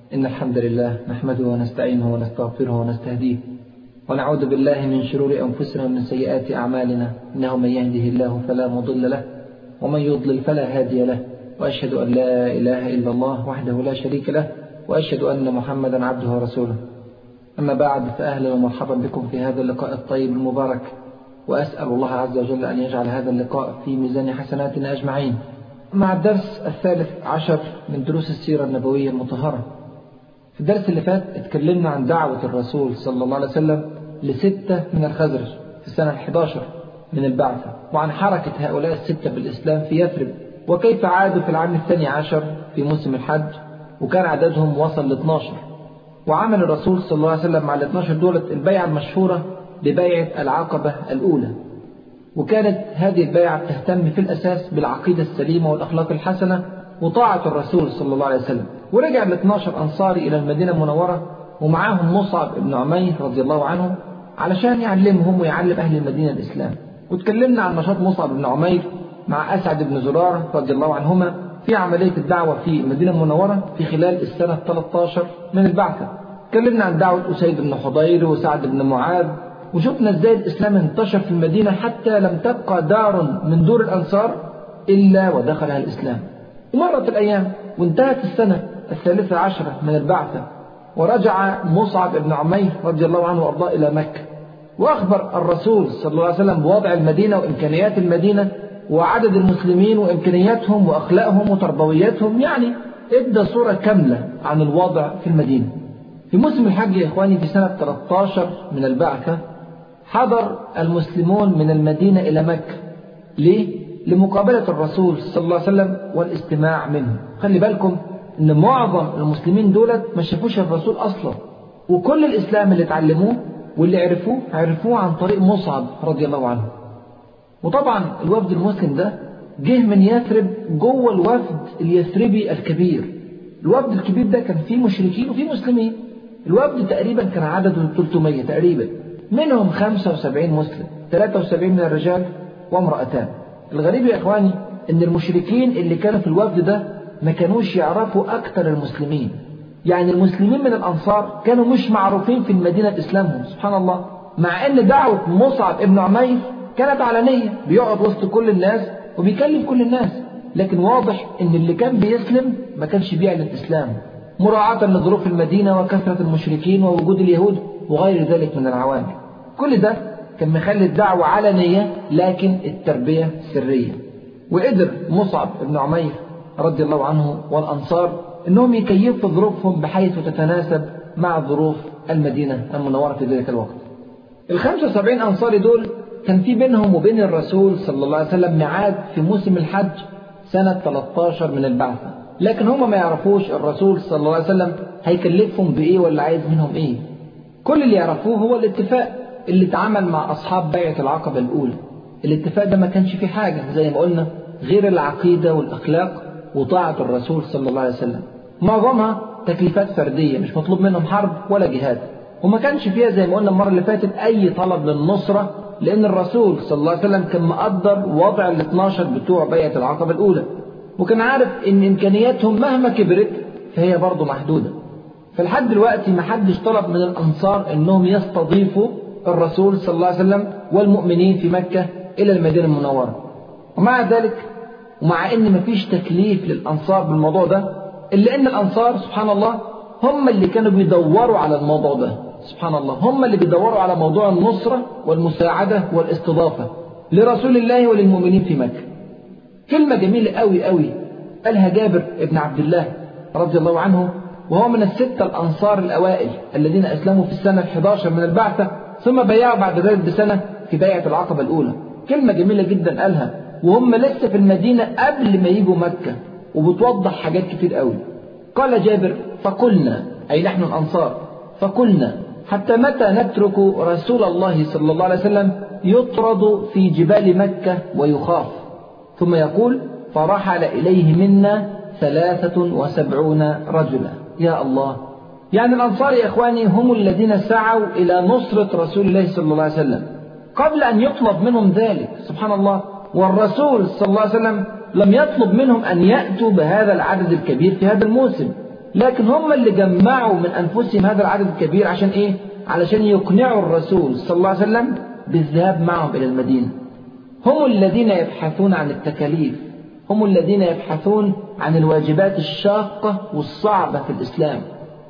إن الحمد لله نحمده ونستعينه ونستغفره ونستهديه ونعوذ بالله من شرور أنفسنا ومن سيئات أعمالنا إنه من يهده الله فلا مضل له ومن يضلل فلا هادي له وأشهد أن لا إله إلا الله وحده لا شريك له وأشهد أن محمدا عبده ورسوله أما بعد فأهلا ومرحبا بكم في هذا اللقاء الطيب المبارك وأسأل الله عز وجل أن يجعل هذا اللقاء في ميزان حسناتنا أجمعين مع الدرس الثالث عشر من دروس السيرة النبوية المطهرة في الدرس اللي فات اتكلمنا عن دعوة الرسول صلى الله عليه وسلم لستة من الخزرج في السنة الحداشر من البعثة وعن حركة هؤلاء الستة بالإسلام في يثرب وكيف عادوا في العام الثاني عشر في موسم الحج وكان عددهم وصل ل 12 وعمل الرسول صلى الله عليه وسلم مع ال 12 دولة البيعة المشهورة ببيعة العقبة الأولى وكانت هذه البيعة تهتم في الأساس بالعقيدة السليمة والأخلاق الحسنة وطاعة الرسول صلى الله عليه وسلم ورجع ال 12 أنصاري إلى المدينة المنورة ومعاهم مصعب بن عمير رضي الله عنه علشان يعلمهم ويعلم أهل المدينة الإسلام وتكلمنا عن نشاط مصعب بن عمير مع أسعد بن زرارة رضي الله عنهما في عملية الدعوة في المدينة المنورة في خلال السنة 13 من البعثة تكلمنا عن دعوة أسيد بن حضير وسعد بن معاذ وشفنا ازاي الإسلام انتشر في المدينة حتى لم تبقى دار من دور الأنصار إلا ودخلها الإسلام ومرت الأيام وانتهت السنة الثالثة عشرة من البعثة ورجع مصعب بن عمير رضي الله عنه وأرضاه إلى مكة وأخبر الرسول صلى الله عليه وسلم بوضع المدينة وإمكانيات المدينة وعدد المسلمين وإمكانياتهم وأخلاقهم وتربوياتهم يعني ادى صورة كاملة عن الوضع في المدينة في موسم الحج يا إخواني في سنة 13 من البعثة حضر المسلمون من المدينة إلى مكة ليه؟ لمقابلة الرسول صلى الله عليه وسلم والاستماع منه خلي بالكم ان معظم المسلمين دولت ما شافوش الرسول اصلا وكل الاسلام اللي اتعلموه واللي عرفوه عرفوه عن طريق مصعب رضي الله عنه وطبعا الوفد المسلم ده جه من يثرب جوه الوفد اليثربي الكبير الوفد الكبير ده كان فيه مشركين وفيه مسلمين الوفد تقريبا كان عدده 300 تقريبا منهم 75 مسلم 73 من الرجال وامرأتان الغريب يا إخواني إن المشركين اللي كانوا في الوفد ده ما كانوش يعرفوا أكثر المسلمين يعني المسلمين من الأنصار كانوا مش معروفين في المدينة بإسلامهم سبحان الله مع أن دعوة مصعب ابن عمير كانت علنية بيقعد وسط كل الناس وبيكلم كل الناس لكن واضح أن اللي كان بيسلم ما كانش بيعلن إسلام مراعاة لظروف المدينة وكثرة المشركين ووجود اليهود وغير ذلك من العوامل كل ده كان مخلي الدعوة علنية لكن التربية سرية وقدر مصعب بن عمير رضي الله عنه والأنصار أنهم يكيفوا ظروفهم بحيث تتناسب مع ظروف المدينة المنورة في ذلك الوقت ال 75 أنصاري دول كان في بينهم وبين الرسول صلى الله عليه وسلم ميعاد في موسم الحج سنة 13 من البعثة لكن هم ما يعرفوش الرسول صلى الله عليه وسلم هيكلفهم بإيه ولا عايز منهم إيه كل اللي يعرفوه هو الاتفاق اللي اتعمل مع أصحاب بيعة العقبة الأولى الاتفاق ده ما كانش فيه حاجة زي ما قلنا غير العقيدة والأخلاق وطاعة الرسول صلى الله عليه وسلم معظمها تكليفات فردية مش مطلوب منهم حرب ولا جهاد وما كانش فيها زي ما قلنا المرة اللي فاتت أي طلب للنصرة لأن الرسول صلى الله عليه وسلم كان مقدر وضع ال 12 بتوع بيعة العقبة الأولى وكان عارف إن إمكانياتهم مهما كبرت فهي برضه محدودة فلحد دلوقتي ما حدش طلب من الأنصار إنهم يستضيفوا الرسول صلى الله عليه وسلم والمؤمنين في مكة إلى المدينة المنورة ومع ذلك ومع ان مفيش تكليف للانصار بالموضوع ده الا ان الانصار سبحان الله هم اللي كانوا بيدوروا على الموضوع ده سبحان الله هم اللي بيدوروا على موضوع النصرة والمساعدة والاستضافة لرسول الله وللمؤمنين في مكة كلمة جميلة قوي قوي قالها جابر ابن عبد الله رضي الله عنه وهو من الستة الأنصار الأوائل الذين أسلموا في السنة ال11 من البعثة ثم بيعوا بعد ذلك بسنة في بيعة العقبة الأولى كلمة جميلة جدا قالها وهم لسه في المدينة قبل ما يجوا مكة وبتوضح حاجات كتير قوي قال جابر فقلنا أي نحن الأنصار فقلنا حتى متى نترك رسول الله صلى الله عليه وسلم يطرد في جبال مكة ويخاف ثم يقول فرحل إليه منا ثلاثة وسبعون رجلا يا الله يعني الأنصار يا إخواني هم الذين سعوا إلى نصرة رسول الله صلى الله عليه وسلم قبل أن يطلب منهم ذلك سبحان الله والرسول صلى الله عليه وسلم لم يطلب منهم أن يأتوا بهذا العدد الكبير في هذا الموسم لكن هم اللي جمعوا من أنفسهم هذا العدد الكبير عشان إيه؟ علشان يقنعوا الرسول صلى الله عليه وسلم بالذهاب معهم إلى المدينة هم الذين يبحثون عن التكاليف هم الذين يبحثون عن الواجبات الشاقة والصعبة في الإسلام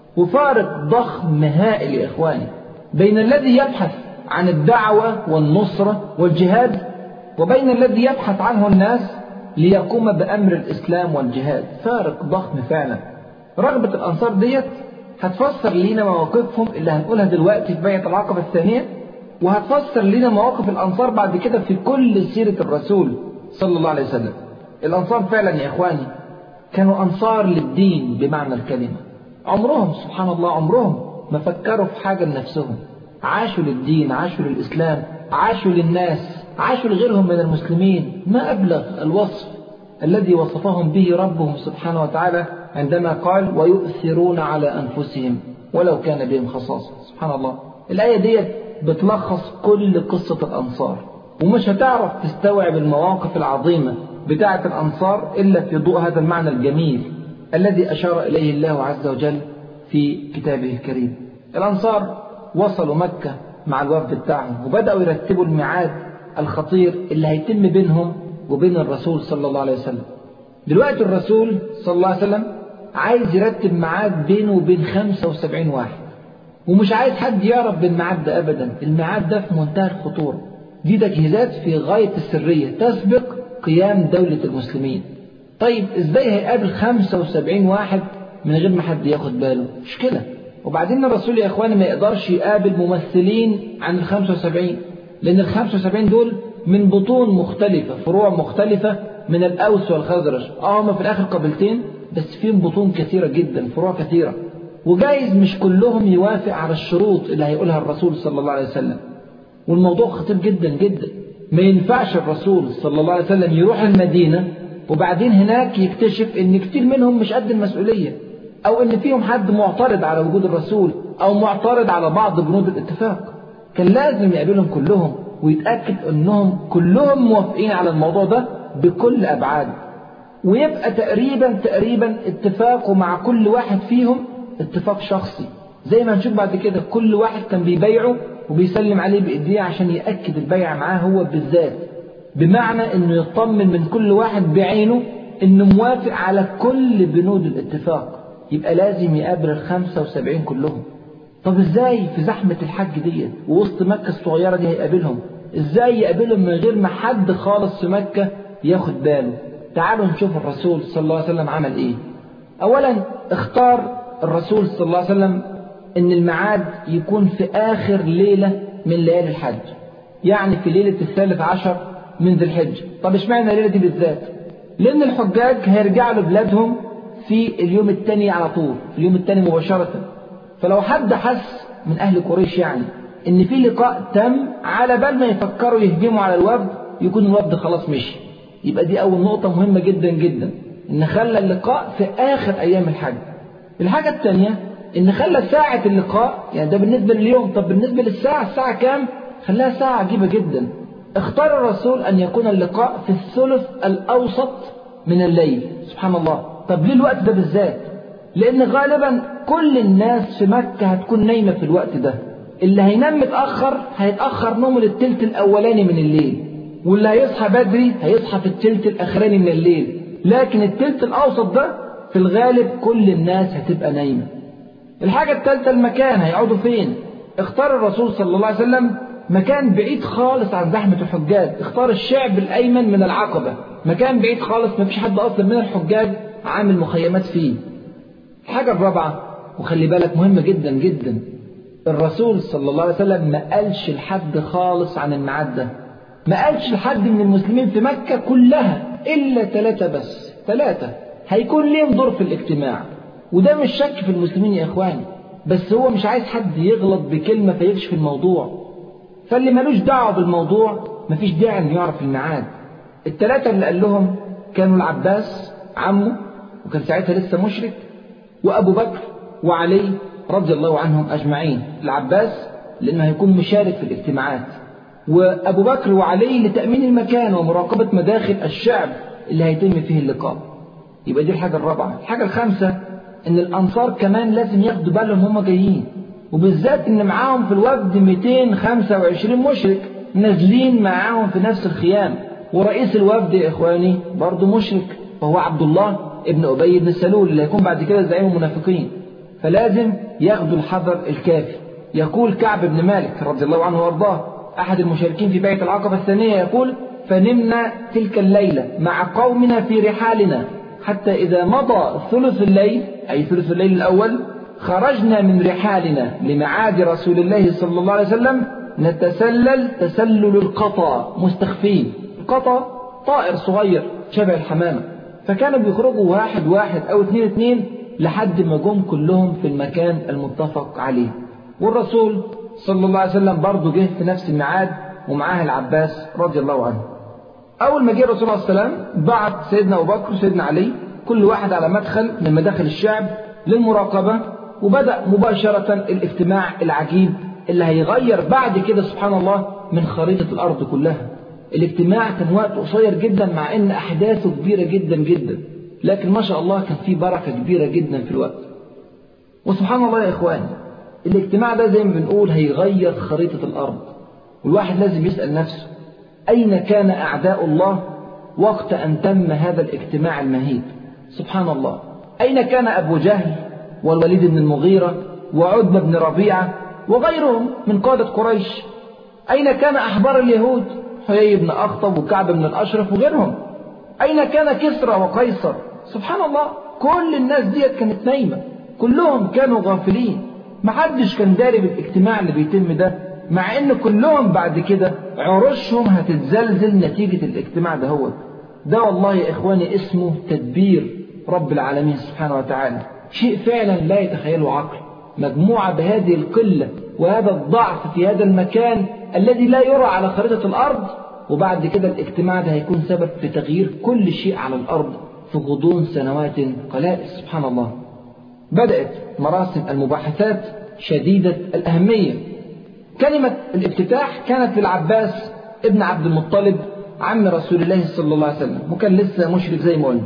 وفارق ضخم هائل يا إخواني بين الذي يبحث عن الدعوة والنصرة والجهاد وبين الذي يبحث عنه الناس ليقوم بأمر الإسلام والجهاد فارق ضخم فعلا رغبة الأنصار ديت هتفسر لينا مواقفهم اللي هنقولها دلوقتي في بيعة العقبة الثانية وهتفسر لنا مواقف الأنصار بعد كده في كل سيرة الرسول صلى الله عليه وسلم الأنصار فعلا يا إخواني كانوا أنصار للدين بمعنى الكلمة عمرهم سبحان الله عمرهم ما فكروا في حاجة لنفسهم عاشوا للدين عاشوا للإسلام عاشوا للناس عاشوا لغيرهم من المسلمين ما أبلغ الوصف الذي وصفهم به ربهم سبحانه وتعالى عندما قال ويؤثرون على أنفسهم ولو كان بهم خصاصة سبحان الله الآية ديت بتلخص كل قصة الأنصار ومش هتعرف تستوعب المواقف العظيمة بتاعة الأنصار إلا في ضوء هذا المعنى الجميل الذي أشار إليه الله عز وجل في كتابه الكريم الأنصار وصلوا مكة مع الوفد بتاعهم وبدأوا يرتبوا الميعاد الخطير اللي هيتم بينهم وبين الرسول صلى الله عليه وسلم دلوقتي الرسول صلى الله عليه وسلم عايز يرتب ميعاد بينه وبين 75 واحد ومش عايز حد يعرف بالميعاد ده أبدا الميعاد ده في منتهى الخطورة دي تجهيزات في غاية السرية تسبق قيام دولة المسلمين طيب ازاي هيقابل 75 واحد من غير ما حد ياخد باله مشكلة وبعدين الرسول يا اخواني ما يقدرش يقابل ممثلين عن ال 75 لان ال 75 دول من بطون مختلفة فروع مختلفة من الأوس والخزرج اه هم في الآخر قبيلتين بس فيهم بطون كثيرة جدا فروع كثيرة وجايز مش كلهم يوافق على الشروط اللي هيقولها الرسول صلى الله عليه وسلم والموضوع خطير جدا جدا ما ينفعش الرسول صلى الله عليه وسلم يروح المدينة وبعدين هناك يكتشف ان كتير منهم مش قد المسؤولية او ان فيهم حد معترض على وجود الرسول او معترض على بعض بنود الاتفاق كان لازم يقابلهم كلهم ويتأكد انهم كلهم موافقين على الموضوع ده بكل ابعاد ويبقى تقريبا تقريبا اتفاقه مع كل واحد فيهم اتفاق شخصي زي ما هنشوف بعد كده كل واحد كان بيبايعه وبيسلم عليه بإيديه عشان يأكد البيع معاه هو بالذات بمعنى انه يطمن من كل واحد بعينه انه موافق على كل بنود الاتفاق يبقى لازم يقابل ال 75 كلهم طب ازاي في زحمة الحج ديت ووسط مكة الصغيرة دي هيقابلهم ازاي يقابلهم من غير ما حد خالص في مكة ياخد باله تعالوا نشوف الرسول صلى الله عليه وسلم عمل ايه اولا اختار الرسول صلى الله عليه وسلم ان الميعاد يكون في اخر ليلة من ليالي الحج يعني في ليلة الثالث عشر من ذي الحجة طب اشمعنى الليلة دي بالذات لان الحجاج هيرجعوا لبلادهم في اليوم الثاني على طول في اليوم الثاني مباشرة فلو حد حس من اهل قريش يعني ان في لقاء تم على بال ما يفكروا يهجموا على الوفد يكون الوفد خلاص مشي يبقى دي اول نقطة مهمة جدا جدا ان خلى اللقاء في اخر ايام الحج الحاجة الثانية ان خلى ساعة اللقاء يعني ده بالنسبة لليوم طب بالنسبة للساعة الساعة كام خلاها ساعة عجيبة جدا اختار الرسول ان يكون اللقاء في الثلث الاوسط من الليل سبحان الله طب ليه الوقت ده بالذات لان غالبا كل الناس في مكة هتكون نايمة في الوقت ده اللي هينام متأخر هيتأخر نومه للتلت الاولاني من الليل واللي هيصحى بدري هيصحى في التلت الاخراني من الليل لكن التلت الاوسط ده في الغالب كل الناس هتبقى نايمة الحاجة الثالثة المكان هيقعدوا فين اختار الرسول صلى الله عليه وسلم مكان بعيد خالص عن زحمة الحجاج اختار الشعب الأيمن من العقبة مكان بعيد خالص ما فيش حد أصلا من الحجاج عامل مخيمات فيه الحاجة الرابعة وخلي بالك مهمة جدا جدا الرسول صلى الله عليه وسلم ما قالش لحد خالص عن الميعاد ده ما قالش لحد من المسلمين في مكة كلها إلا ثلاثة بس ثلاثة هيكون ليهم دور في الاجتماع وده مش شك في المسلمين يا إخواني بس هو مش عايز حد يغلط بكلمة فيكشف الموضوع فاللي ملوش دعوة بالموضوع مفيش داعي انه يعرف الميعاد الثلاثة اللي قال لهم كانوا العباس عمه وكان ساعتها لسه مشرك وأبو بكر وعلي رضي الله عنهم أجمعين العباس لأنه هيكون مشارك في الاجتماعات وأبو بكر وعلي لتأمين المكان ومراقبة مداخل الشعب اللي هيتم فيه اللقاء يبقى دي الحاجة الرابعة الحاجة الخامسة ان الانصار كمان لازم ياخدوا بالهم هم جايين وبالذات ان معاهم في الوفد 225 مشرك نازلين معاهم في نفس الخيام ورئيس الوفد يا اخواني برضه مشرك وهو عبد الله ابن ابي بن سلول اللي هيكون بعد كده زعيم المنافقين فلازم ياخدوا الحذر الكافي يقول كعب بن مالك رضي الله عنه وارضاه احد المشاركين في بيعه العقبه الثانيه يقول فنمنا تلك الليله مع قومنا في رحالنا حتى اذا مضى ثلث الليل اي ثلث الليل الاول خرجنا من رحالنا لمعاد رسول الله صلى الله عليه وسلم نتسلل تسلل القطا مستخفين القطا طائر صغير شبه الحمامة فكانوا بيخرجوا واحد واحد أو اثنين اثنين لحد ما جم كلهم في المكان المتفق عليه والرسول صلى الله عليه وسلم برضه جه في نفس الميعاد ومعاه العباس رضي الله عنه أول ما جه الرسول صلى الله عليه وسلم بعت سيدنا أبو بكر وسيدنا علي كل واحد على مدخل من مداخل الشعب للمراقبة وبدأ مباشرة الاجتماع العجيب اللي هيغير بعد كده سبحان الله من خريطة الأرض كلها الاجتماع كان وقت قصير جدا مع ان احداثه كبيره جدا جدا لكن ما شاء الله كان فيه بركه كبيره جدا في الوقت وسبحان الله يا اخواني الاجتماع ده زي ما بنقول هيغير خريطه الارض والواحد لازم يسال نفسه اين كان اعداء الله وقت ان تم هذا الاجتماع المهيب سبحان الله اين كان ابو جهل والوليد بن المغيره وعتبه بن ربيعه وغيرهم من قاده قريش اين كان احبار اليهود حيي بن أخطب وكعب بن الأشرف وغيرهم أين كان كسرى وقيصر سبحان الله كل الناس ديت كانت نايمة كلهم كانوا غافلين محدش كان داري بالاجتماع اللي بيتم ده مع ان كلهم بعد كده عروشهم هتتزلزل نتيجة الاجتماع ده هو ده والله يا اخواني اسمه تدبير رب العالمين سبحانه وتعالى شيء فعلا لا يتخيله عقل مجموعة بهذه القلة وهذا الضعف في هذا المكان الذي لا يرى على خريطة الأرض وبعد كده الاجتماع ده هيكون سبب في تغيير كل شيء على الأرض في غضون سنوات قلائل سبحان الله بدأت مراسم المباحثات شديدة الأهمية كلمة الافتتاح كانت للعباس ابن عبد المطلب عم رسول الله صلى الله عليه وسلم وكان لسه مشرك زي ما قلنا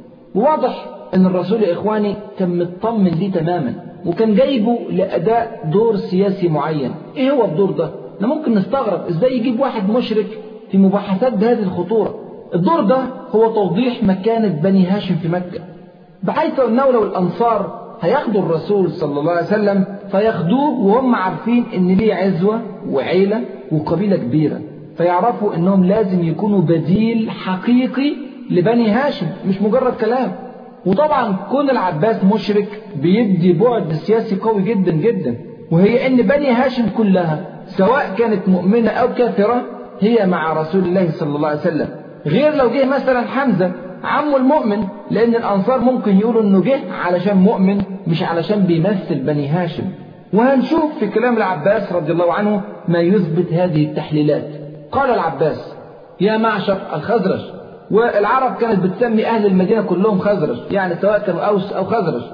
وواضح ان الرسول يا اخواني كان مطمن ليه تماما وكان جايبه لاداء دور سياسي معين ايه هو الدور ده احنا ممكن نستغرب ازاي يجيب واحد مشرك في مباحثات بهذه الخطورة الدور ده هو توضيح مكانة بني هاشم في مكة بحيث أنه لو الأنصار هياخدوا الرسول صلى الله عليه وسلم فياخدوه وهم عارفين ان ليه عزوة وعيلة وقبيلة كبيرة فيعرفوا انهم لازم يكونوا بديل حقيقي لبني هاشم مش مجرد كلام وطبعا كون العباس مشرك بيدي بعد سياسي قوي جدا جدا وهي ان بني هاشم كلها سواء كانت مؤمنة أو كافرة هي مع رسول الله صلى الله عليه وسلم غير لو جه مثلا حمزة عمه المؤمن لأن الأنصار ممكن يقولوا إنه جه علشان مؤمن مش علشان بيمثل بني هاشم وهنشوف في كلام العباس رضي الله عنه ما يثبت هذه التحليلات قال العباس يا معشر الخزرج والعرب كانت بتسمي أهل المدينة كلهم خزرج يعني سواء كانوا أوس أو خزرج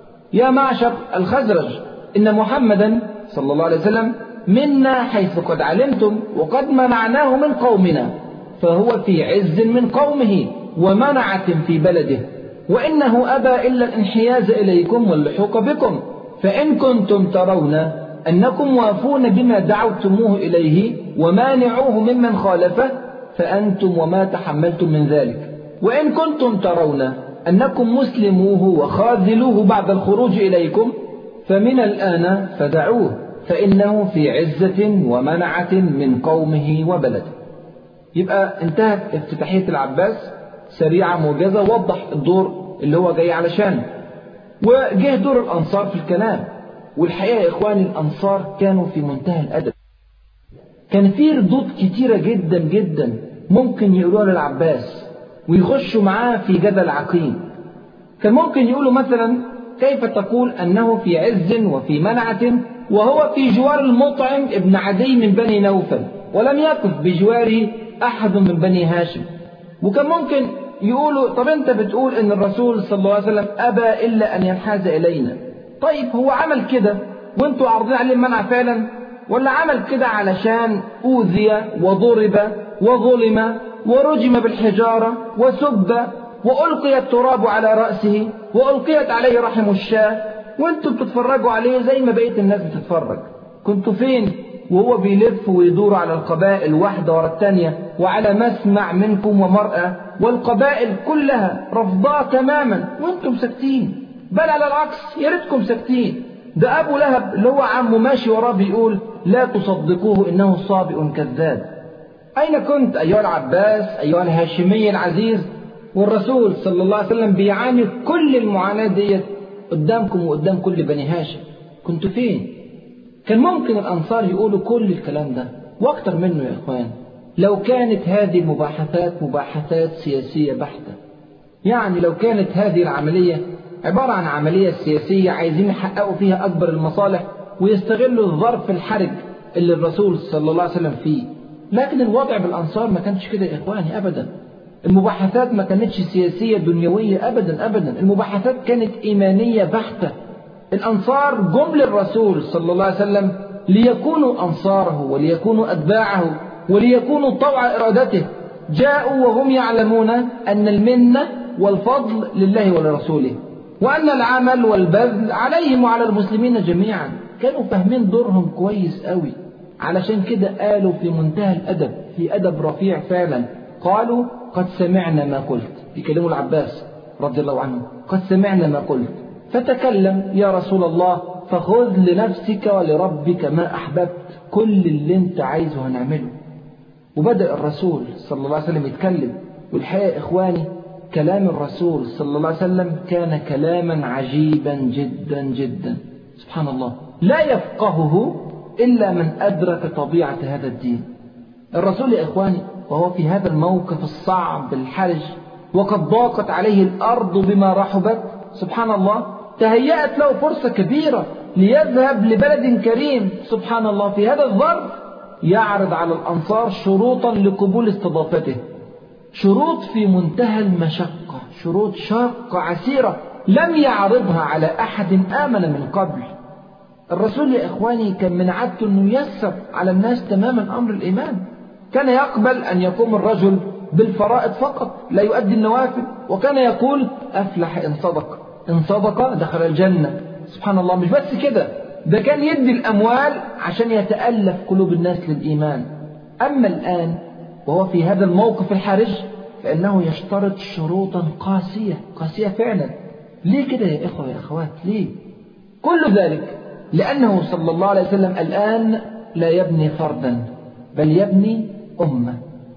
يا معشر الخزرج إن محمدا صلى الله عليه وسلم منا حيث قد علمتم وقد منعناه من قومنا فهو في عز من قومه ومنعة في بلده وإنه أبى إلا الانحياز إليكم واللحوق بكم فإن كنتم ترون أنكم وافون بما دعوتموه إليه ومانعوه ممن خالفه فأنتم وما تحملتم من ذلك وإن كنتم ترون أنكم مسلموه وخاذلوه بعد الخروج إليكم فمن الآن فدعوه فإنه في عزة ومنعة من قومه وبلده يبقى انتهت افتتاحية العباس سريعة موجزة وضح الدور اللي هو جاي علشانه وجه دور الأنصار في الكلام والحقيقة يا إخواني الأنصار كانوا في منتهى الأدب كان في ردود كتيرة جدا جدا ممكن يقولوها للعباس ويخشوا معاه في جدل عقيم كان ممكن يقولوا مثلا كيف تقول أنه في عز وفي منعة وهو في جوار المطعم ابن عدي من بني نوفل ولم يقف بجواره أحد من بني هاشم وكان ممكن يقولوا طب أنت بتقول أن الرسول صلى الله عليه وسلم أبى إلا أن ينحاز إلينا طيب هو عمل كده وانتوا عارضين عليه المنع فعلا ولا عمل كده علشان أوذي وضرب وظلم ورجم بالحجارة وسب وألقي التراب على رأسه وألقيت عليه رحم الشاة وانتم بتتفرجوا عليه زي ما بقية الناس بتتفرج كنتوا فين وهو بيلف ويدور على القبائل واحدة ورا الثانية وعلى مسمع منكم ومرأة والقبائل كلها رفضاء تماما وانتم ساكتين بل على العكس يا ريتكم ساكتين ده أبو لهب اللي هو عمه ماشي وراه بيقول لا تصدقوه إنه صابئ كذاب أين كنت أيها العباس أيها الهاشمي العزيز والرسول صلى الله عليه وسلم بيعاني كل المعاناة ديت قدامكم وقدام كل بني هاشم كنتوا فين كان ممكن الأنصار يقولوا كل الكلام ده وأكتر منه يا إخوان لو كانت هذه المباحثات مباحثات سياسية بحتة يعني لو كانت هذه العملية عبارة عن عملية سياسية عايزين يحققوا فيها أكبر المصالح ويستغلوا الظرف الحرج اللي الرسول صلى الله عليه وسلم فيه لكن الوضع بالأنصار ما كانش كده يا إخواني أبدا المباحثات ما كانتش سياسية دنيوية أبدا أبدا المباحثات كانت إيمانية بحتة الأنصار جم للرسول صلى الله عليه وسلم ليكونوا أنصاره وليكونوا أتباعه وليكونوا طوع إرادته جاءوا وهم يعلمون أن المنة والفضل لله ولرسوله وأن العمل والبذل عليهم وعلى المسلمين جميعا كانوا فاهمين دورهم كويس قوي علشان كده قالوا في منتهى الأدب في أدب رفيع فعلا قالوا قد سمعنا ما قلت يكلموا العباس رضي الله عنه قد سمعنا ما قلت فتكلم يا رسول الله فخذ لنفسك ولربك ما أحببت كل اللي انت عايزه هنعمله وبدأ الرسول صلى الله عليه وسلم يتكلم والحقيقة إخواني كلام الرسول صلى الله عليه وسلم كان كلاما عجيبا جدا جدا سبحان الله لا يفقهه إلا من أدرك طبيعة هذا الدين الرسول يا إخواني وهو في هذا الموقف الصعب الحرج وقد ضاقت عليه الأرض بما رحبت سبحان الله تهيأت له فرصة كبيرة ليذهب لبلد كريم سبحان الله في هذا الظرف يعرض على الأنصار شروطا لقبول استضافته شروط في منتهى المشقة شروط شاقة عسيرة لم يعرضها على أحد آمن من قبل الرسول يا إخواني كان من عادته أنه ييسر على الناس تماما أمر الإيمان كان يقبل أن يقوم الرجل بالفرائض فقط لا يؤدي النوافل وكان يقول أفلح إن صدق إن صدق دخل الجنة سبحان الله مش بس كده ده كان يدي الأموال عشان يتألف قلوب الناس للإيمان أما الآن وهو في هذا الموقف الحرج فإنه يشترط شروطا قاسية قاسية فعلا ليه كده يا إخوة يا أخوات ليه كل ذلك لأنه صلى الله عليه وسلم الآن لا يبني فردا بل يبني أمة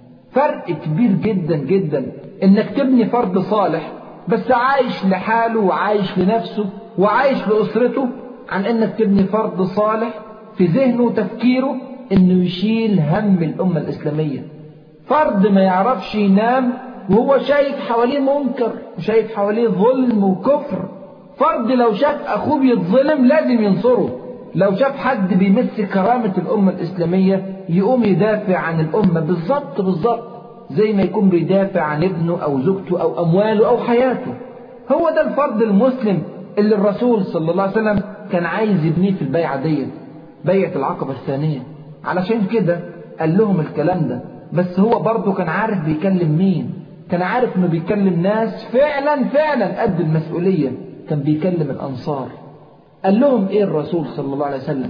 فرق كبير جدا جدا إنك تبني فرد صالح بس عايش لحاله وعايش لنفسه وعايش لأسرته عن إنك تبني فرد صالح في ذهنه وتفكيره إنه يشيل هم الأمة الإسلامية فرد ما يعرفش ينام وهو شايف حواليه منكر وشايف حواليه ظلم وكفر فرد لو شاف أخوه بيتظلم لازم ينصره لو شاف حد بيمس كرامة الأمة الإسلامية يقوم يدافع عن الأمة بالظبط بالظبط زي ما يكون بيدافع عن ابنه أو زوجته أو أمواله أو حياته هو ده الفرد المسلم اللي الرسول صلى الله عليه وسلم كان عايز يبنيه في البيعة ديت بيعة العقبة الثانية علشان كده قال لهم الكلام ده بس هو برضه كان عارف بيكلم مين كان عارف انه بيكلم ناس فعلا فعلا قد المسؤولية كان بيكلم الأنصار قال لهم ايه الرسول صلى الله عليه وسلم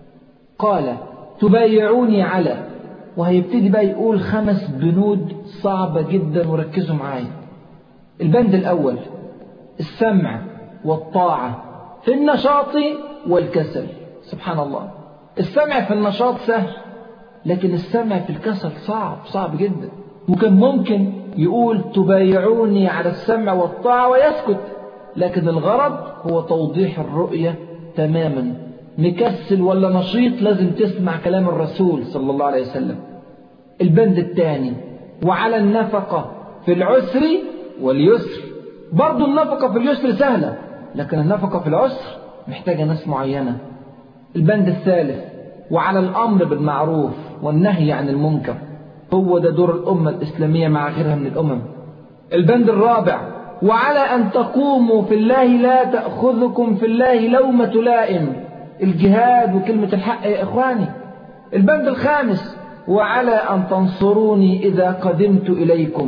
قال تبايعوني على وهيبتدي بقى يقول خمس بنود صعبة جدا وركزوا معايا البند الأول السمع والطاعة في النشاط والكسل سبحان الله السمع في النشاط سهل لكن السمع في الكسل صعب صعب جدا وكان ممكن يقول تبايعوني على السمع والطاعة ويسكت لكن الغرض هو توضيح الرؤية تماما مكسل ولا نشيط لازم تسمع كلام الرسول صلى الله عليه وسلم البند الثاني وعلى النفقة في العسر واليسر برضو النفقة في اليسر سهلة لكن النفقة في العسر محتاجة ناس معينة البند الثالث وعلى الأمر بالمعروف والنهي عن المنكر هو ده دور الأمة الإسلامية مع غيرها من الأمم البند الرابع وعلى أن تقوموا في الله لا تأخذكم في الله لومة لائم الجهاد وكلمة الحق يا إخواني البند الخامس وعلى أن تنصروني إذا قدمت إليكم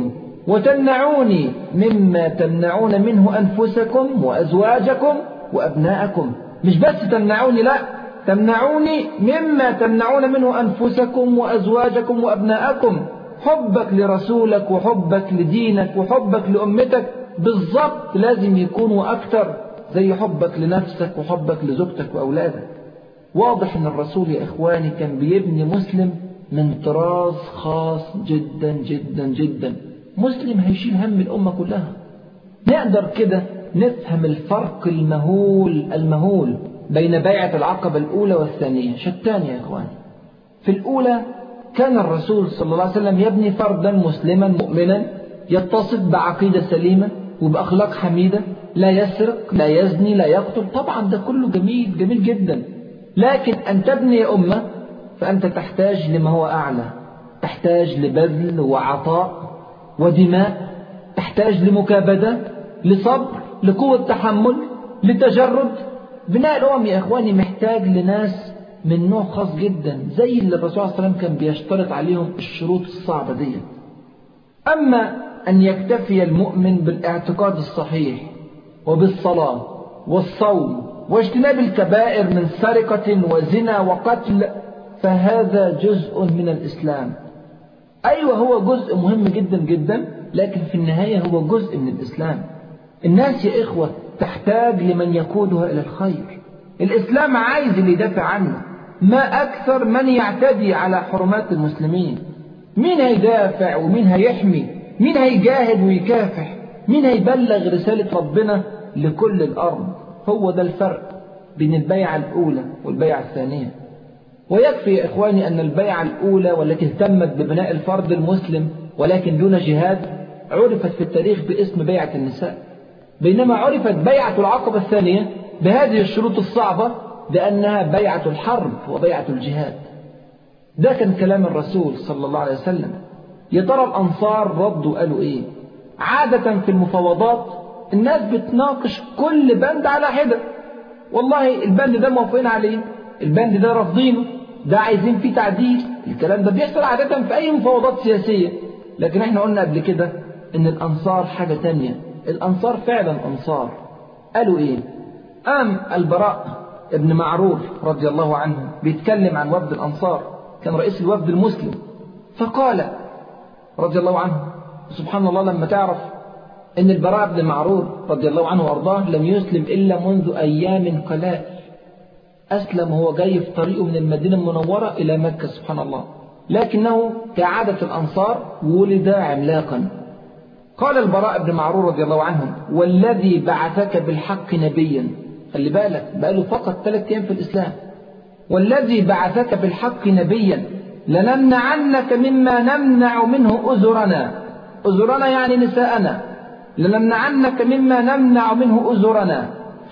وتمنعوني مما تمنعون منه أنفسكم وأزواجكم وأبناءكم مش بس تمنعوني لا تمنعوني مما تمنعون منه أنفسكم وأزواجكم وأبناءكم حبك لرسولك وحبك لدينك وحبك لأمتك بالضبط لازم يكونوا أكثر زي حبك لنفسك وحبك لزوجتك وأولادك واضح أن الرسول يا إخواني كان بيبني مسلم من طراز خاص جدا جدا جدا مسلم هيشيل هم الأمة كلها نقدر كده نفهم الفرق المهول المهول بين بيعة العقبة الأولى والثانية شتان يا إخواني في الأولى كان الرسول صلى الله عليه وسلم يبني فردا مسلما مؤمنا يتصف بعقيدة سليمة وبأخلاق حميدة لا يسرق لا يزني لا يقتل طبعا ده كله جميل جميل جدا لكن أن تبني أمة فأنت تحتاج لما هو أعلى تحتاج لبذل وعطاء ودماء تحتاج لمكابدة لصبر لقوة تحمل لتجرد بناء الأمم يا إخواني محتاج لناس من نوع خاص جدا زي اللي الرسول صلى الله عليه وسلم كان بيشترط عليهم الشروط الصعبة دي أما أن يكتفي المؤمن بالاعتقاد الصحيح وبالصلاة والصوم واجتناب الكبائر من سرقة وزنا وقتل فهذا جزء من الإسلام أيوة هو جزء مهم جدا جدا لكن في النهاية هو جزء من الإسلام الناس يا إخوة تحتاج لمن يقودها إلى الخير الإسلام عايز اللي يدافع عنه ما أكثر من يعتدي على حرمات المسلمين مين هيدافع ومين هيحمي مين هيجاهد ويكافح مين هيبلغ رسالة ربنا لكل الأرض هو ده الفرق بين البيعة الأولى والبيعة الثانية ويكفي يا إخواني أن البيعة الأولى والتي اهتمت ببناء الفرد المسلم ولكن دون جهاد عرفت في التاريخ باسم بيعة النساء بينما عرفت بيعة العقبة الثانية بهذه الشروط الصعبة بأنها بيعة الحرب وبيعة الجهاد ده كان كلام الرسول صلى الله عليه وسلم يا ترى الأنصار ردوا قالوا إيه عادة في المفاوضات الناس بتناقش كل بند على حدة والله البند ده موافقين عليه البند ده رافضينه ده عايزين فيه تعديل الكلام ده بيحصل عادة في أي مفاوضات سياسية لكن احنا قلنا قبل كده ان الأنصار حاجة تانية الأنصار فعلا أنصار قالوا إيه قام البراء ابن معرور رضي الله عنه بيتكلم عن وفد الأنصار كان رئيس الوفد المسلم فقال رضي الله عنه سبحان الله لما تعرف ان البراء بن معرور رضي الله عنه وارضاه لم يسلم الا منذ ايام قلائل اسلم وهو جاي في طريقه من المدينه المنوره الى مكه سبحان الله لكنه كعاده الانصار ولد عملاقا قال البراء بن معرور رضي الله عنه والذي بعثك بالحق نبيا خلي بالك بقاله فقط ثلاث ايام في الاسلام والذي بعثك بالحق نبيا لنمنعنك مما نمنع منه أزرنا أزرنا يعني نساءنا لنمنعنك مما نمنع منه أزرنا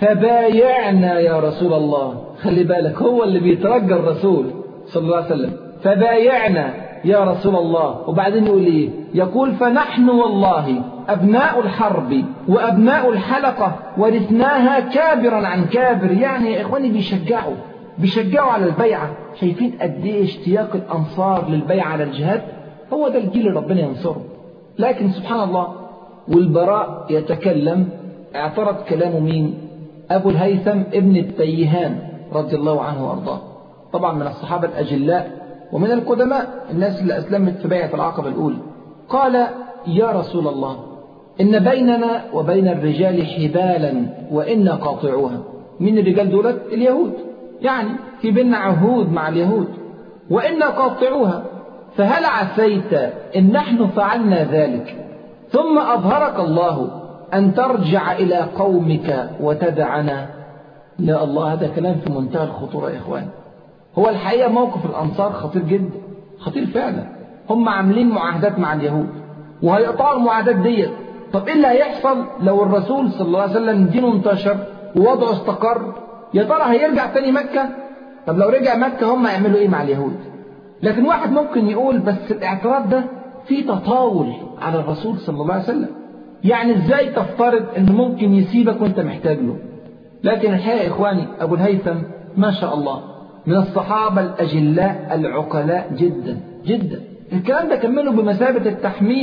فبايعنا يا رسول الله خلي بالك هو اللي بيترجى الرسول صلى الله عليه وسلم فبايعنا يا رسول الله وبعدين يقول ايه يقول فنحن والله أبناء الحرب وأبناء الحلقة ورثناها كابرا عن كابر يعني يا إخواني بيشجعوا بيشجعوا على البيعة شايفين قد ايه اشتياق الأنصار للبيعة على الجهاد هو ده الجيل اللي ربنا ينصره لكن سبحان الله والبراء يتكلم اعترض كلامه مين أبو الهيثم ابن التيهان رضي الله عنه وأرضاه طبعا من الصحابة الأجلاء ومن القدماء الناس اللي أسلمت في بيعة العقبة الأولى قال يا رسول الله إن بيننا وبين الرجال حبالا وإنا قاطعوها من الرجال دولت اليهود يعني في بيننا عهود مع اليهود وإنا قاطعوها فهل عسيت إن نحن فعلنا ذلك ثم أظهرك الله أن ترجع إلى قومك وتدعنا يا الله هذا كلام في منتهى الخطورة يا إخوان هو الحقيقة موقف الأنصار خطير جدا خطير فعلا هم عاملين معاهدات مع اليهود وهيقطعوا المعاهدات ديت طب ايه اللي هيحصل لو الرسول صلى الله عليه وسلم دينه انتشر ووضعه استقر يا ترى هيرجع تاني مكة طب لو رجع مكة هم هيعملوا ايه مع اليهود لكن واحد ممكن يقول بس الاعتراض ده فيه تطاول على الرسول صلى الله عليه وسلم يعني ازاي تفترض ان ممكن يسيبك وانت محتاج له لكن الحقيقة يا اخواني ابو الهيثم ما شاء الله من الصحابة الاجلاء العقلاء جدا جدا الكلام ده كمله بمثابة التحميس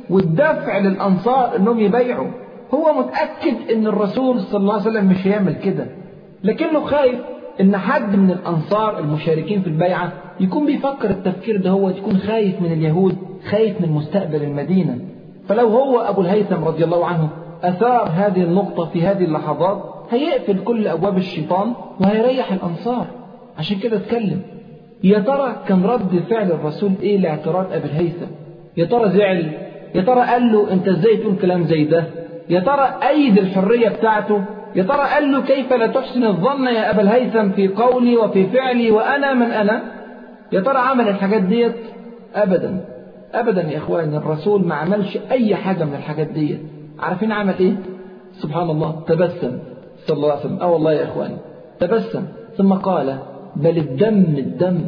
والدفع للأنصار أنهم يبيعوا هو متأكد أن الرسول صلى الله عليه وسلم مش هيعمل كده لكنه خايف أن حد من الأنصار المشاركين في البيعة يكون بيفكر التفكير ده هو يكون خايف من اليهود خايف من مستقبل المدينة فلو هو أبو الهيثم رضي الله عنه أثار هذه النقطة في هذه اللحظات هيقفل كل أبواب الشيطان وهيريح الأنصار عشان كده اتكلم يا ترى كان رد فعل الرسول ايه لاعتراض ابي الهيثم يا ترى زعل يا ترى قال له انت ازاي تقول كلام زي ده يا ترى ايد الحريه بتاعته يا ترى قال له كيف لا تحسن الظن يا ابا الهيثم في قولي وفي فعلي وانا من انا يا ترى عمل الحاجات ديت ابدا ابدا يا اخواني الرسول ما عملش اي حاجه من الحاجات ديت عارفين عمل ايه سبحان الله تبسم صلى الله عليه وسلم اه والله يا اخواني تبسم ثم قال بل الدم الدم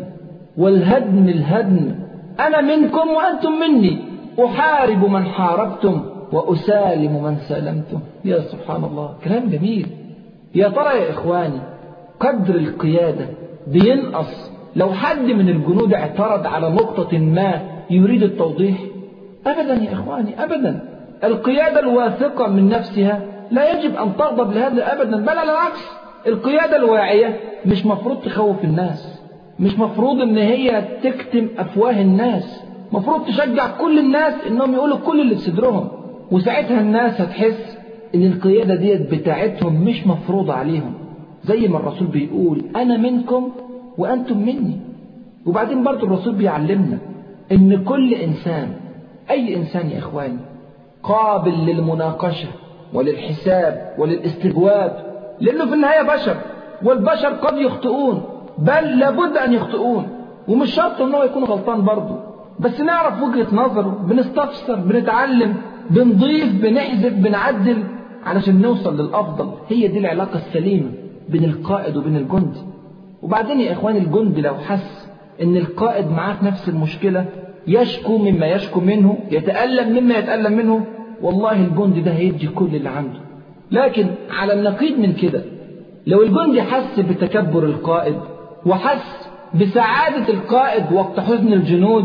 والهدم الهدم أنا منكم وأنتم مني أحارب من حاربتم وأسالم من سالمتم يا سبحان الله كلام جميل يا ترى يا إخواني قدر القيادة بينقص لو حد من الجنود اعترض على نقطة ما يريد التوضيح أبدا يا إخواني أبدا القيادة الواثقة من نفسها لا يجب أن تغضب لهذا أبدا بل على العكس القيادة الواعية مش مفروض تخوف الناس مش مفروض ان هي تكتم افواه الناس مفروض تشجع كل الناس انهم يقولوا كل اللي في صدرهم وساعتها الناس هتحس ان القيادة ديت بتاعتهم مش مفروضة عليهم زي ما الرسول بيقول انا منكم وانتم مني وبعدين برضو الرسول بيعلمنا ان كل انسان اي انسان يا اخواني قابل للمناقشة وللحساب وللاستجواب لانه في النهاية بشر والبشر قد يخطئون بل لابد أن يخطئون ومش شرط أنه يكون غلطان برضه بس نعرف وجهة نظره بنستفسر بنتعلم بنضيف بنحذف بنعدل علشان نوصل للأفضل هي دي العلاقة السليمة بين القائد وبين الجندي وبعدين يا إخوان الجندي لو حس إن القائد معاه في نفس المشكلة يشكو مما يشكو منه يتألم مما يتألم منه والله الجندي ده هيدي كل اللي عنده لكن على النقيض من كده لو الجندي حس بتكبر القائد وحس بسعادة القائد وقت حزن الجنود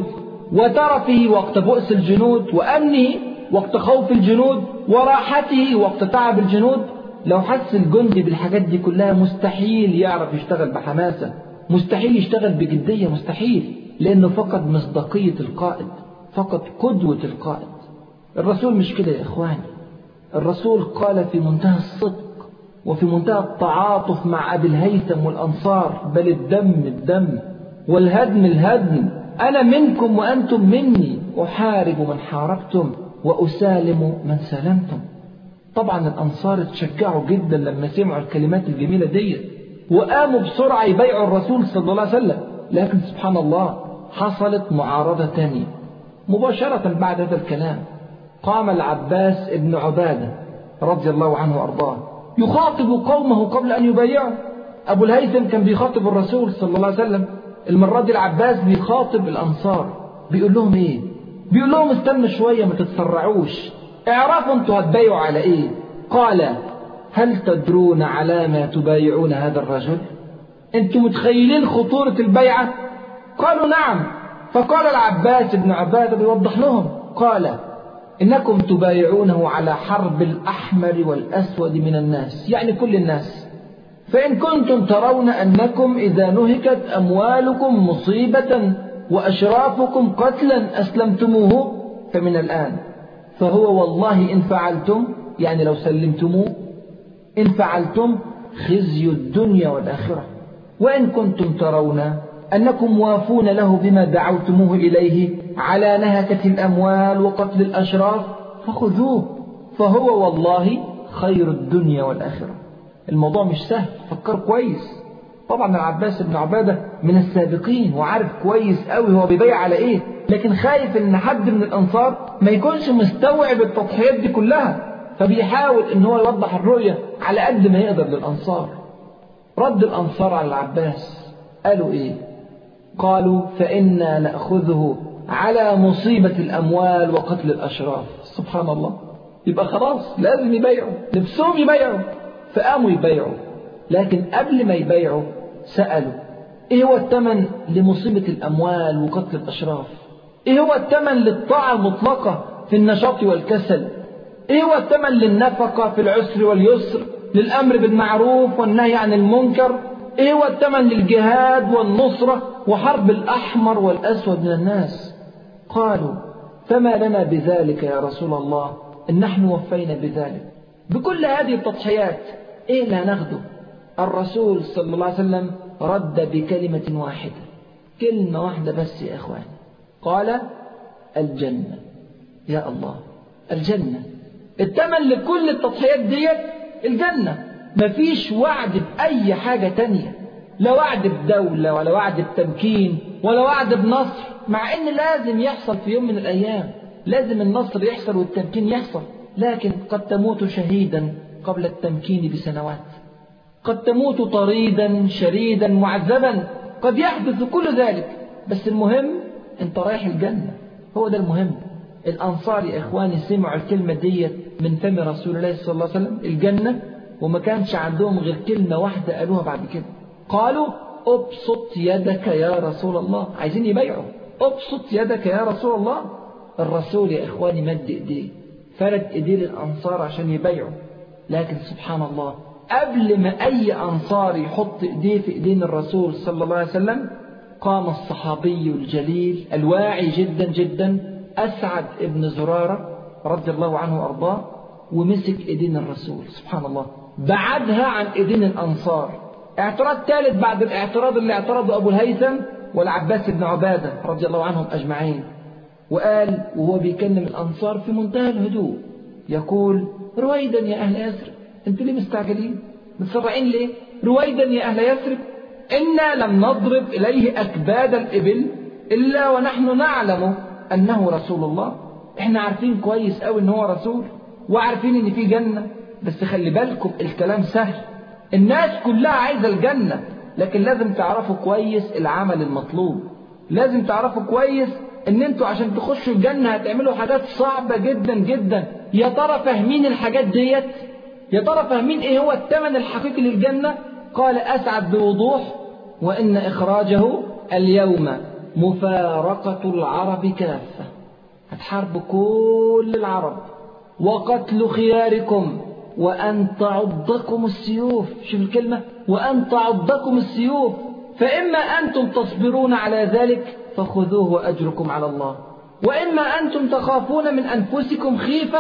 وترفه وقت بؤس الجنود وأمنه وقت خوف الجنود وراحته وقت تعب الجنود لو حس الجندي بالحاجات دي كلها مستحيل يعرف يشتغل بحماسة مستحيل يشتغل بجدية مستحيل لأنه فقد مصداقية القائد فقد قدوة القائد الرسول مش كده يا إخواني الرسول قال في منتهى الصدق وفي منتهى التعاطف مع أبي الهيثم والأنصار بل الدم الدم والهدم الهدم أنا منكم وأنتم مني أحارب من حاربتم وأسالم من سالمتم طبعا الأنصار اتشجعوا جدا لما سمعوا الكلمات الجميلة دي وقاموا بسرعة يبيعوا الرسول صلى الله عليه وسلم لكن سبحان الله حصلت معارضة تانية مباشرة بعد هذا الكلام قام العباس ابن عبادة رضي الله عنه وأرضاه يخاطب قومه قبل أن يبايعوا أبو الهيثم كان بيخاطب الرسول صلى الله عليه وسلم المرة دي العباس بيخاطب الأنصار بيقول لهم إيه بيقول لهم استنوا شوية ما تتسرعوش اعرفوا انتوا هتبايعوا على إيه قال هل تدرون على ما تبايعون هذا الرجل انتوا متخيلين خطورة البيعة قالوا نعم فقال العباس بن عبادة بيوضح لهم قال إنكم تبايعونه على حرب الأحمر والأسود من الناس يعني كل الناس فإن كنتم ترون أنكم إذا نهكت أموالكم مصيبة وأشرافكم قتلا أسلمتموه فمن الآن فهو والله إن فعلتم يعني لو سلمتموه إن فعلتم خزي الدنيا والآخرة وإن كنتم ترون أنكم وافون له بما دعوتموه إليه على نهكة الأموال وقتل الأشراف فخذوه فهو والله خير الدنيا والآخرة الموضوع مش سهل فكر كويس طبعا العباس بن عبادة من السابقين وعارف كويس قوي هو بيبيع على ايه لكن خايف ان حد من الانصار ما يكونش مستوعب التضحيات دي كلها فبيحاول ان هو يوضح الرؤية على قد ما يقدر للانصار رد الانصار على العباس قالوا ايه قالوا فإنا نأخذه على مصيبة الأموال وقتل الأشراف سبحان الله يبقى خلاص لازم يبيعوا نفسهم يبيعوا فقاموا يبيعوا لكن قبل ما يبيعوا سألوا ايه هو الثمن لمصيبة الأموال وقتل الأشراف ايه هو الثمن للطاعة المطلقة في النشاط والكسل ايه هو الثمن للنفقة في العسر واليسر للأمر بالمعروف والنهي عن المنكر ايه هو الثمن للجهاد والنصرة وحرب الأحمر والأسود من الناس قالوا فما لنا بذلك يا رسول الله إن نحن وفينا بذلك بكل هذه التضحيات ايه اللي هناخده الرسول صلى الله عليه وسلم رد بكلمة واحدة كلمة واحدة بس يا إخوان قال الجنة يا الله الجنة الثمن لكل التضحيات ديت الجنة مفيش وعد بأي حاجة تانية لا وعد بدولة ولا وعد بتمكين ولا وعد بنصر مع ان لازم يحصل في يوم من الايام لازم النصر يحصل والتمكين يحصل لكن قد تموت شهيدا قبل التمكين بسنوات قد تموت طريدا شريدا معذبا قد يحدث كل ذلك بس المهم انت رايح الجنة هو ده المهم الأنصار يا إخواني سمعوا الكلمة ديت من فم رسول الله صلى الله عليه وسلم الجنة وما كانش عندهم غير كلمة واحدة قالوها بعد كده قالوا ابسط يدك يا رسول الله عايزين يبيعوا ابسط يدك يا رسول الله الرسول يا إخواني مد إيديه فرد إيديه للأنصار عشان يبيعوا لكن سبحان الله قبل ما أي أنصار يحط إيديه في إيدين الرسول صلى الله عليه وسلم قام الصحابي الجليل الواعي جدا جدا أسعد ابن زرارة رضي الله عنه وأرضاه ومسك إيدين الرسول سبحان الله بعدها عن إيدين الأنصار اعتراض ثالث بعد الاعتراض اللي اعترضه أبو الهيثم والعباس بن عبادة رضي الله عنهم أجمعين وقال وهو بيكلم الأنصار في منتهى الهدوء يقول رويدا يا أهل يثرب أنتوا ليه مستعجلين متسرعين ليه رويدا يا أهل يثرب إنا لم نضرب إليه أكباد الإبل إلا ونحن نعلم أنه رسول الله إحنا عارفين كويس أوي إن هو رسول وعارفين إن في جنة بس خلي بالكم الكلام سهل الناس كلها عايزة الجنة لكن لازم تعرفوا كويس العمل المطلوب لازم تعرفوا كويس ان انتوا عشان تخشوا الجنة هتعملوا حاجات صعبة جدا جدا يا ترى فاهمين الحاجات ديت يا ترى فاهمين ايه هو الثمن الحقيقي للجنة قال اسعد بوضوح وان اخراجه اليوم مفارقة العرب كافة هتحاربوا كل العرب وقتل خياركم وأن تعضكم السيوف شوف الكلمة وأن تعضكم السيوف فإما أنتم تصبرون على ذلك فخذوه وأجركم على الله وإما أنتم تخافون من أنفسكم خيفة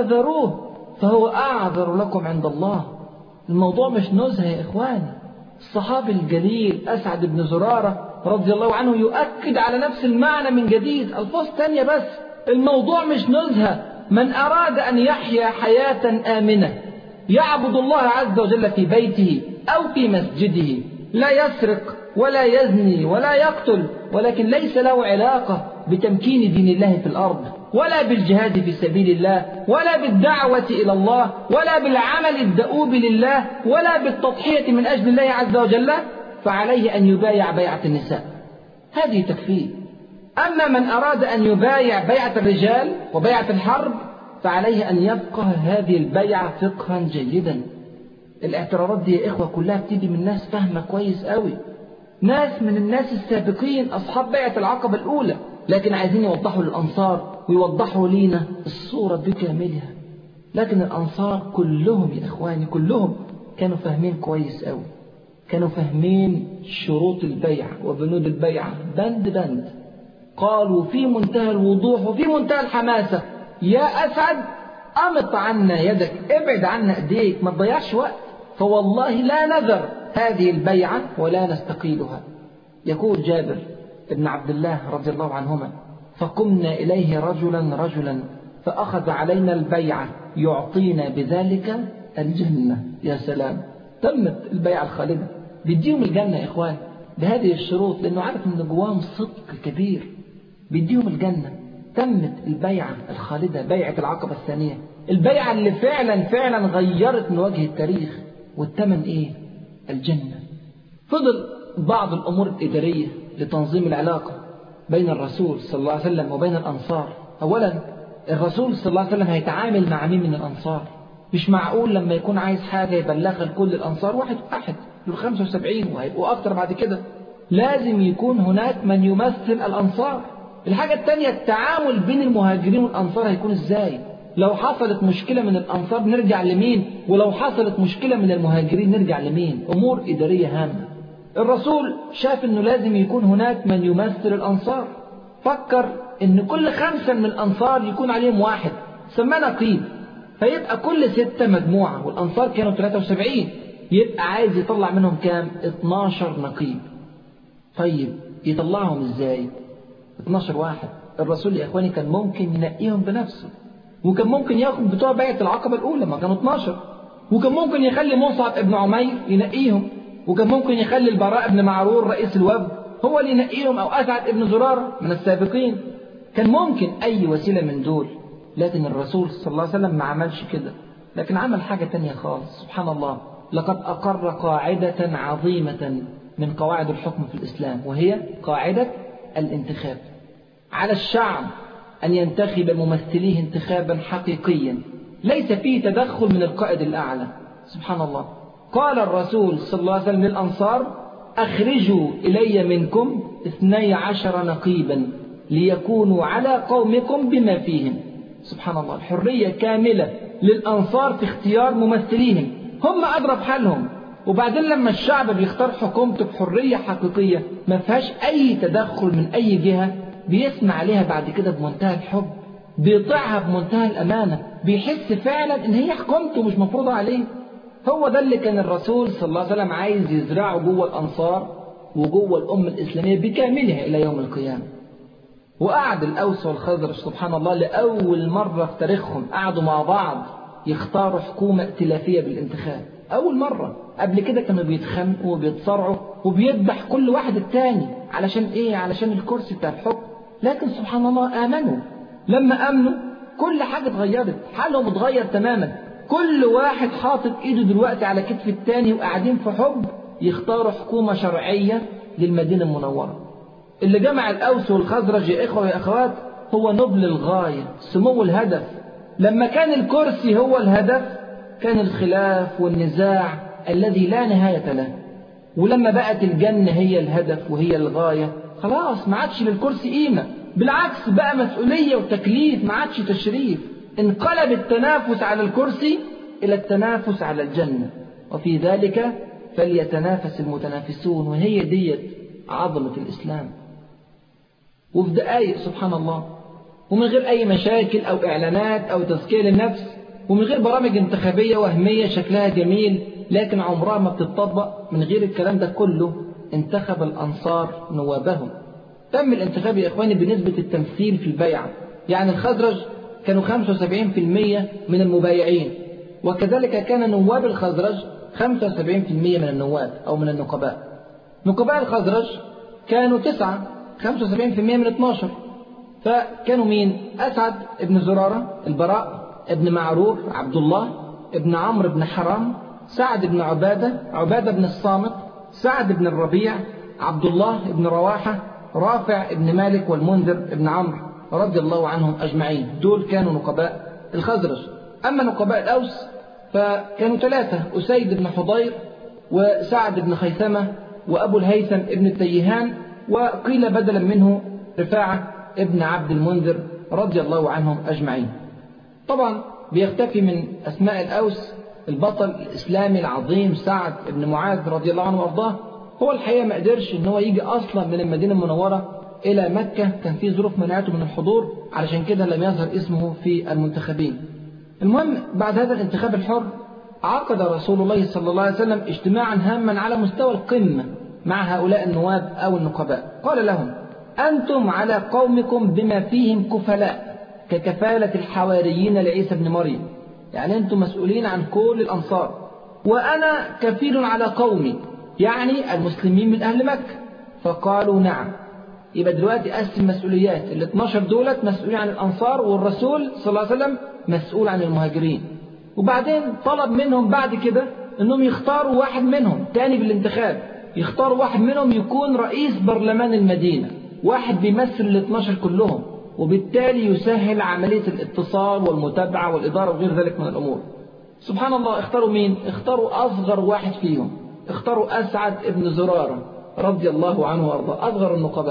فذروه فهو أعذر لكم عند الله الموضوع مش نزهة يا إخواني الصحابي الجليل أسعد بن زرارة رضي الله عنه يؤكد على نفس المعنى من جديد ألفاظ تانية بس الموضوع مش نزهة من أراد أن يحيا حياة آمنة يعبد الله عز وجل في بيته أو في مسجده لا يسرق ولا يزني ولا يقتل ولكن ليس له علاقة بتمكين دين الله في الأرض ولا بالجهاد في سبيل الله ولا بالدعوة إلى الله ولا بالعمل الدؤوب لله ولا بالتضحية من أجل الله عز وجل فعليه أن يبايع بيعة النساء هذه تكفيه أما من أراد أن يبايع بيعة الرجال وبيعة الحرب فعليه أن يفقه هذه البيعة فقها جيدا الاعتراضات دي يا إخوة كلها بتيجي من ناس فاهمة كويس قوي ناس من الناس السابقين أصحاب بيعة العقبة الأولى لكن عايزين يوضحوا للأنصار ويوضحوا لينا الصورة بكاملها لكن الأنصار كلهم يا إخواني كلهم كانوا فاهمين كويس قوي كانوا فاهمين شروط البيعة وبنود البيعة بند بند قالوا في منتهى الوضوح وفي منتهى الحماسة يا أسعد أمط عنا يدك ابعد عنا أيديك ما تضيعش وقت فوالله لا نذر هذه البيعة ولا نستقيلها يقول جابر بن عبد الله رضي الله عنهما فقمنا إليه رجلا رجلا فأخذ علينا البيعة يعطينا بذلك الجنة يا سلام تمت البيعة الخالدة بيديهم الجنة يا إخوان بهذه الشروط لأنه عارف أن جواهم صدق كبير بيديهم الجنة تمت البيعة الخالدة بيعة العقبة الثانية البيعة اللي فعلا فعلا غيرت من وجه التاريخ والثمن ايه الجنة فضل بعض الأمور الإدارية لتنظيم العلاقة بين الرسول صلى الله عليه وسلم وبين الأنصار أولا الرسول صلى الله عليه وسلم هيتعامل مع مين من الأنصار مش معقول لما يكون عايز حاجة يبلغها لكل الأنصار واحد واحد دول 75 وهيبقوا أكتر بعد كده لازم يكون هناك من يمثل الأنصار الحاجة الثانية التعامل بين المهاجرين والأنصار هيكون إزاي لو حصلت مشكلة من الأنصار نرجع لمين ولو حصلت مشكلة من المهاجرين نرجع لمين أمور إدارية هامة الرسول شاف أنه لازم يكون هناك من يمثل الأنصار فكر أن كل خمسة من الأنصار يكون عليهم واحد سماه نقيب فيبقى كل ستة مجموعة والأنصار كانوا 73 يبقى عايز يطلع منهم كام 12 نقيب طيب يطلعهم ازاي 12 واحد الرسول يا اخواني كان ممكن ينقيهم بنفسه وكان ممكن ياخد بتوع بيعة العقبة الأولى ما كانوا 12 وكان ممكن يخلي مصعب ابن عمير ينقيهم وكان ممكن يخلي البراء بن معرور رئيس الوفد هو اللي ينقيهم أو أسعد ابن زرارة من السابقين كان ممكن أي وسيلة من دول لكن الرسول صلى الله عليه وسلم ما عملش كده لكن عمل حاجة تانية خالص سبحان الله لقد أقر قاعدة عظيمة من قواعد الحكم في الإسلام وهي قاعدة الانتخاب على الشعب أن ينتخب ممثليه انتخابا حقيقيا ليس فيه تدخل من القائد الأعلى سبحان الله قال الرسول صلى الله عليه وسلم للأنصار أخرجوا إلي منكم اثني عشر نقيبا ليكونوا على قومكم بما فيهم سبحان الله الحرية كاملة للأنصار في اختيار ممثليهم هم أضرب حالهم وبعدين لما الشعب بيختار حكومته بحرية حقيقية ما فيهاش أي تدخل من أي جهة بيسمع عليها بعد كده بمنتهى الحب بيطيعها بمنتهى الأمانة بيحس فعلا إن هي حكومته مش مفروضة عليه هو ده اللي كان الرسول صلى الله عليه وسلم عايز يزرعه جوه الأنصار وجوه الأمة الإسلامية بكاملها إلى يوم القيامة وقعد الأوس والخزرج سبحان الله لأول مرة في تاريخهم قعدوا مع بعض يختاروا حكومة ائتلافية بالانتخاب أول مرة قبل كده كانوا بيتخانقوا وبيتصارعوا وبيذبح كل واحد التاني علشان إيه؟ علشان الكرسي بتاع الحكم لكن سبحان الله آمنوا لما آمنوا كل حاجة اتغيرت حالهم اتغير تماما كل واحد حاطط ايده دلوقتي على كتف التاني وقاعدين في حب يختاروا حكومة شرعية للمدينة المنورة اللي جمع الأوس والخزرج يا إخوة ويا أخوات هو نبل الغاية سمو الهدف لما كان الكرسي هو الهدف كان الخلاف والنزاع الذي لا نهاية له ولما بقت الجنة هي الهدف وهي الغاية خلاص ما عادش للكرسي قيمة بالعكس بقى مسؤولية وتكليف ما عادش تشريف انقلب التنافس على الكرسي إلى التنافس على الجنة وفي ذلك فليتنافس المتنافسون وهي ديت عظمة الإسلام وفي دقايق سبحان الله ومن غير أي مشاكل أو إعلانات أو تزكية للنفس ومن غير برامج انتخابية وهمية شكلها جميل لكن عمرها ما بتطبق من غير الكلام ده كله انتخب الأنصار نوابهم تم الانتخاب يا إخواني بنسبة التمثيل في البيعة يعني الخزرج كانوا 75% من المبايعين وكذلك كان نواب الخزرج 75% من النواب أو من النقباء نقباء الخزرج كانوا تسعة 75% من 12 فكانوا مين أسعد ابن زرارة البراء ابن معرور عبد الله ابن عمرو بن حرام سعد بن عبادة عبادة بن الصامت سعد بن الربيع عبد الله بن رواحة رافع بن مالك والمنذر بن عمرو رضي الله عنهم أجمعين دول كانوا نقباء الخزرج أما نقباء الأوس فكانوا ثلاثة أسيد بن حضير وسعد بن خيثمة وأبو الهيثم ابن التيهان وقيل بدلا منه رفاعة ابن عبد المنذر رضي الله عنهم أجمعين طبعا بيختفي من أسماء الأوس البطل الإسلامي العظيم سعد بن معاذ رضي الله عنه وأرضاه هو الحقيقة ما قدرش إن هو يجي أصلا من المدينة المنورة إلى مكة كان في ظروف منعته من الحضور علشان كده لم يظهر اسمه في المنتخبين المهم بعد هذا الانتخاب الحر عقد رسول الله صلى الله عليه وسلم اجتماعا هاما على مستوى القمة مع هؤلاء النواب أو النقباء قال لهم أنتم على قومكم بما فيهم كفلاء ككفالة الحواريين لعيسى بن مريم يعني أنتم مسؤولين عن كل الأنصار وأنا كفيل على قومي يعني المسلمين من أهل مكة فقالوا نعم يبقى دلوقتي قسم مسؤوليات ال 12 دولت مسؤولين عن الأنصار والرسول صلى الله عليه وسلم مسؤول عن المهاجرين وبعدين طلب منهم بعد كده انهم يختاروا واحد منهم تاني بالانتخاب يختاروا واحد منهم يكون رئيس برلمان المدينة واحد بيمثل ال 12 كلهم وبالتالي يسهل عملية الاتصال والمتابعة والإدارة وغير ذلك من الأمور سبحان الله اختاروا مين؟ اختاروا أصغر واحد فيهم اختاروا أسعد ابن زرارة رضي الله عنه وأرضاه أصغر النقباء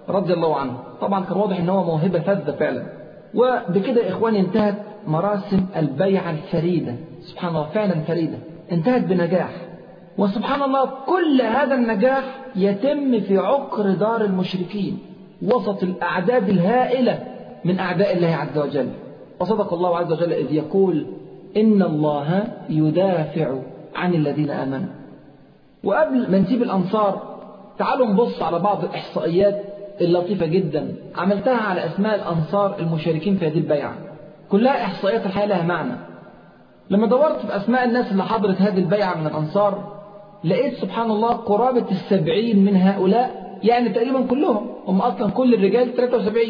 رضي الله عنه طبعا كان واضح ان هو موهبة فذة فعلا وبكده يا إخواني انتهت مراسم البيعة الفريدة سبحان الله فعلا فريدة انتهت بنجاح وسبحان الله كل هذا النجاح يتم في عقر دار المشركين وسط الأعداد الهائلة من أعداء الله عز وجل وصدق الله عز وجل إذ يقول إن الله يدافع عن الذين آمنوا وقبل ما نسيب الأنصار تعالوا نبص على بعض الإحصائيات اللطيفة جدا عملتها على أسماء الأنصار المشاركين في هذه البيعة كلها إحصائيات الحقيقة لها معنى لما دورت في أسماء الناس اللي حضرت هذه البيعة من الأنصار لقيت سبحان الله قرابة السبعين من هؤلاء يعني تقريبا كلهم هم أصلا كل الرجال 73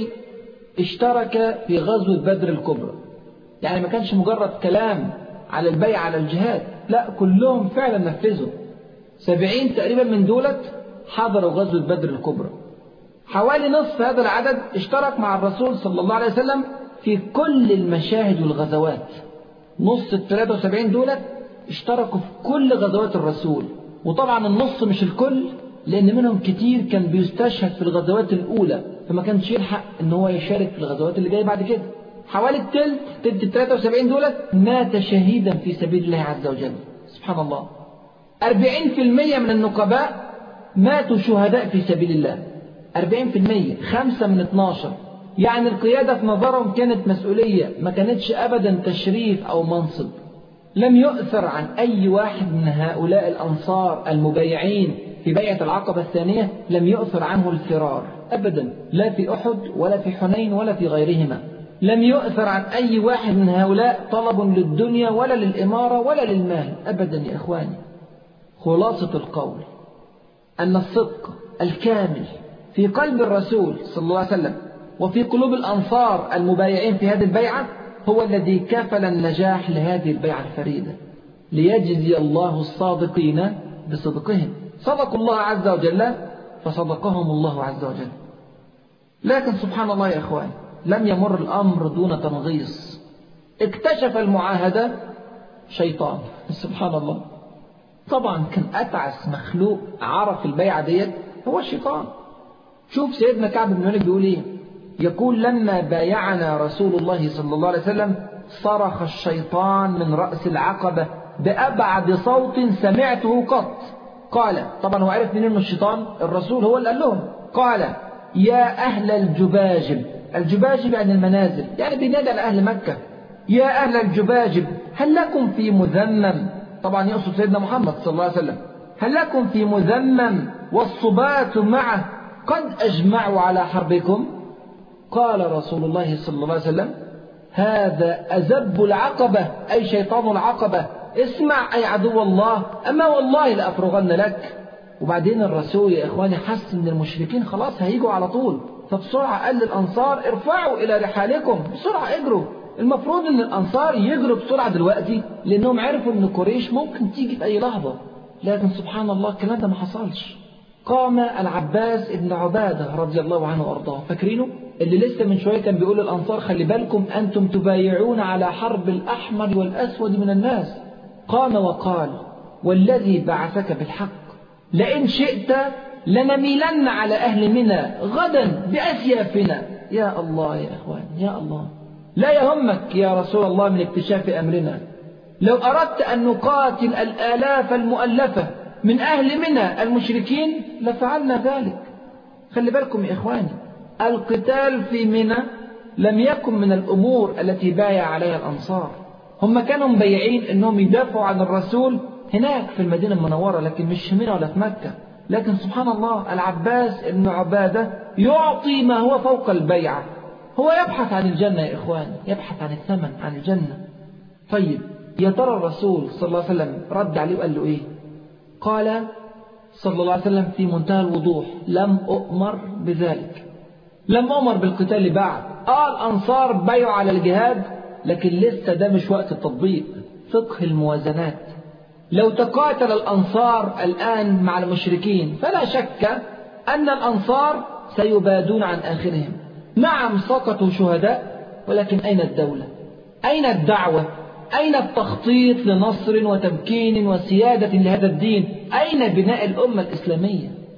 اشترك في غزوة بدر الكبرى يعني ما كانش مجرد كلام على البيع على الجهاد لا كلهم فعلا نفذوا سبعين تقريبا من دولت حضروا غزوة بدر الكبرى حوالي نصف هذا العدد اشترك مع الرسول صلى الله عليه وسلم في كل المشاهد والغزوات نص ال 73 دولت اشتركوا في كل غزوات الرسول وطبعا النص مش الكل لأن منهم كتير كان بيستشهد في الغزوات الأولى فما كانش يلحق إن هو يشارك في الغزوات اللي جاية بعد كده حوالي التلت تلت ال 73 دولت مات شهيدا في سبيل الله عز وجل سبحان الله 40% من النقباء ماتوا شهداء في سبيل الله 40% خمسة من 12 يعني القيادة في نظرهم كانت مسؤولية ما كانتش أبدا تشريف أو منصب لم يؤثر عن أي واحد من هؤلاء الأنصار المبايعين في بيعة العقبة الثانية لم يؤثر عنه الفرار أبدا لا في أحد ولا في حنين ولا في غيرهما لم يؤثر عن أي واحد من هؤلاء طلب للدنيا ولا للإمارة ولا للمال أبدا يا إخواني خلاصة القول أن الصدق الكامل في قلب الرسول صلى الله عليه وسلم وفي قلوب الأنصار المبايعين في هذه البيعة هو الذي كفل النجاح لهذه البيعة الفريدة ليجزي الله الصادقين بصدقهم صدقوا الله عز وجل فصدقهم الله عز وجل لكن سبحان الله يا إخوان لم يمر الأمر دون تنغيص اكتشف المعاهدة شيطان سبحان الله طبعا كان أتعس مخلوق عرف البيعة ديت هو الشيطان شوف سيدنا كعب بن مالك بيقول ايه يقول لما بايعنا رسول الله صلى الله عليه وسلم صرخ الشيطان من رأس العقبة بأبعد صوت سمعته قط قال طبعا هو عرف منين الشيطان الرسول هو اللي قال لهم قال يا أهل الجباجب الجباجب يعني المنازل يعني بينادى على أهل مكة يا أهل الجباجب هل لكم في مذمم طبعا يقصد سيدنا محمد صلى الله عليه وسلم هل لكم في مذمم والصبات معه قد أجمعوا على حربكم قال رسول الله صلى الله عليه وسلم هذا أزب العقبة أي شيطان العقبة اسمع أي عدو الله أما والله لأفرغن لك وبعدين الرسول يا إخواني حس إن المشركين خلاص هيجوا على طول فبسرعة قال للأنصار ارفعوا إلى رحالكم بسرعة اجروا المفروض ان الانصار يجروا بسرعه دلوقتي لانهم عرفوا ان قريش ممكن تيجي في اي لحظه لكن سبحان الله الكلام ده ما حصلش قام العباس ابن عباده رضي الله عنه وارضاه فاكرينه اللي لسه من شويه كان بيقول للانصار خلي بالكم انتم تبايعون على حرب الاحمر والاسود من الناس قام وقال والذي بعثك بالحق لئن شئت لنميلن على اهل منى غدا باسيافنا يا الله يا اخوان يا الله لا يهمك يا رسول الله من اكتشاف أمرنا لو أردت أن نقاتل الآلاف المؤلفة من أهل منى المشركين لفعلنا ذلك خلي بالكم يا إخواني القتال في منى لم يكن من الأمور التي بايع عليها الأنصار هم كانوا مبيعين أنهم يدافعوا عن الرسول هناك في المدينة المنورة لكن مش في منى ولا في مكة لكن سبحان الله العباس بن عبادة يعطي ما هو فوق البيعة هو يبحث عن الجنة يا إخوان يبحث عن الثمن عن الجنة طيب يا ترى الرسول صلى الله عليه وسلم رد عليه وقال له إيه قال صلى الله عليه وسلم في منتهى الوضوح لم أؤمر بذلك لم أؤمر بالقتال بعد آه الأنصار بيعوا على الجهاد لكن لسه ده مش وقت التطبيق فقه الموازنات لو تقاتل الأنصار الآن مع المشركين فلا شك أن الأنصار سيبادون عن آخرهم نعم سقطوا شهداء ولكن أين الدولة أين الدعوة أين التخطيط لنصر وتمكين وسيادة لهذا الدين أين بناء الأمة الإسلامية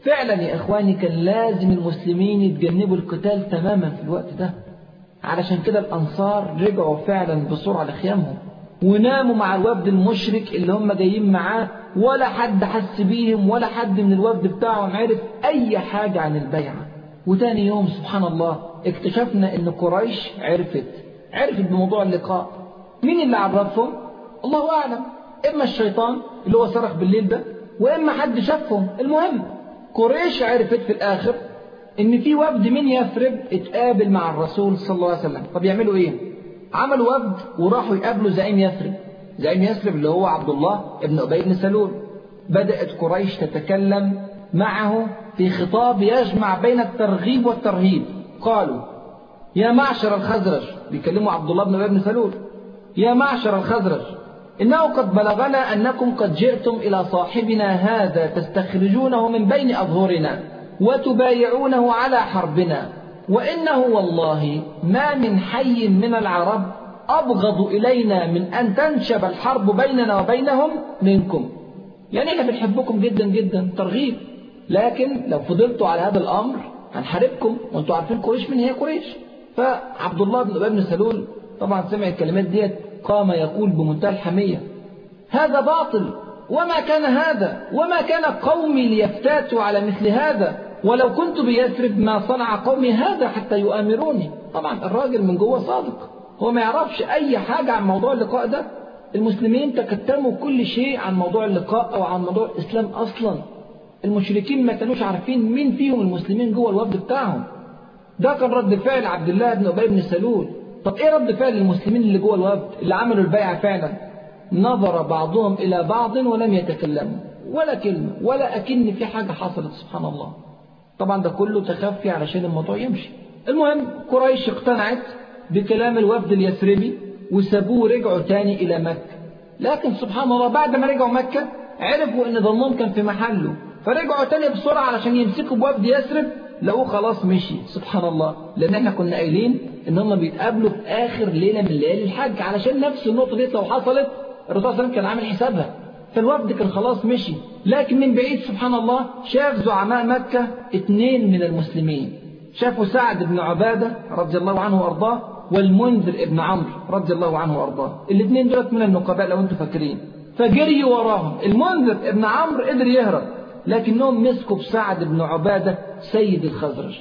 فعلا يا إخواني كان لازم المسلمين يتجنبوا القتال تماما في الوقت ده علشان كده الأنصار رجعوا فعلا بسرعة لخيامهم وناموا مع الوفد المشرك اللي هم جايين معاه ولا حد حس بيهم ولا حد من الوفد بتاعهم عرف أي حاجة عن البيعة وتاني يوم سبحان الله اكتشفنا ان قريش عرفت عرفت بموضوع اللقاء مين اللي عرفهم الله أعلم إما الشيطان اللي هو صرخ بالليل ده وإما حد شافهم المهم قريش عرفت في الآخر إن في وفد من يثرب اتقابل مع الرسول صلى الله عليه وسلم طب يعملوا إيه عملوا وفد وراحوا يقابلوا زعيم يثرب زعيم يثرب اللي هو عبد الله ابن أبي بن سلول بدأت قريش تتكلم معه في خطاب يجمع بين الترغيب والترهيب قالوا يا معشر الخزرج بيكلموا عبد الله بن أبي بن سلول يا معشر الخزرج إنه قد بلغنا أنكم قد جئتم إلى صاحبنا هذا تستخرجونه من بين أظهرنا وتبايعونه على حربنا وإنه والله ما من حي من العرب أبغض إلينا من أن تنشب الحرب بيننا وبينهم منكم يعني احنا بنحبكم جدا جدا ترغيب لكن لو فضلتوا على هذا الأمر هنحاربكم وانتوا عارفين قريش من هي قريش فعبد الله بن أبي بن سلول طبعا سمع الكلمات ديت قام يقول بمنتهى الحمية هذا باطل وما كان هذا وما كان قومي ليفتاتوا على مثل هذا ولو كنت بيثرب ما صنع قومي هذا حتى يؤامروني طبعا الراجل من جوه صادق هو ما يعرفش أي حاجة عن موضوع اللقاء ده المسلمين تكتموا كل شيء عن موضوع اللقاء أو عن موضوع الإسلام أصلا المشركين ما كانوش عارفين مين فيهم المسلمين جوه الوفد بتاعهم ده كان رد فعل عبد الله بن أبي بن سلول طب ايه رد فعل المسلمين اللي جوه الوفد اللي عملوا البيعة فعلا نظر بعضهم إلى بعض ولم يتكلموا ولا كلمة ولا أكن في حاجة حصلت سبحان الله طبعا ده كله تخفي علشان الموضوع يمشي المهم قريش اقتنعت بكلام الوفد اليثربي وسابوه رجعوا تاني إلى مكة لكن سبحان الله بعد ما رجعوا مكة عرفوا ان ظنهم كان في محله فرجعوا تاني بسرعة علشان يمسكوا بوفد يثرب لقوه خلاص مشي سبحان الله لان احنا كنا قايلين ان هم بيتقابلوا في اخر ليله من ليالي الحج علشان نفس النقطه دي لو حصلت الرسول صلى الله عليه وسلم كان عامل حسابها فالوفد كان خلاص مشي لكن من بعيد سبحان الله شاف زعماء مكه اثنين من المسلمين شافوا سعد بن عباده رضي الله عنه وارضاه والمنذر ابن عمرو رضي الله عنه وارضاه الاثنين دولت من النقباء لو انتم فاكرين فجري وراهم المنذر ابن عمرو قدر يهرب لكنهم مسكوا بسعد بن عباده سيد الخزرج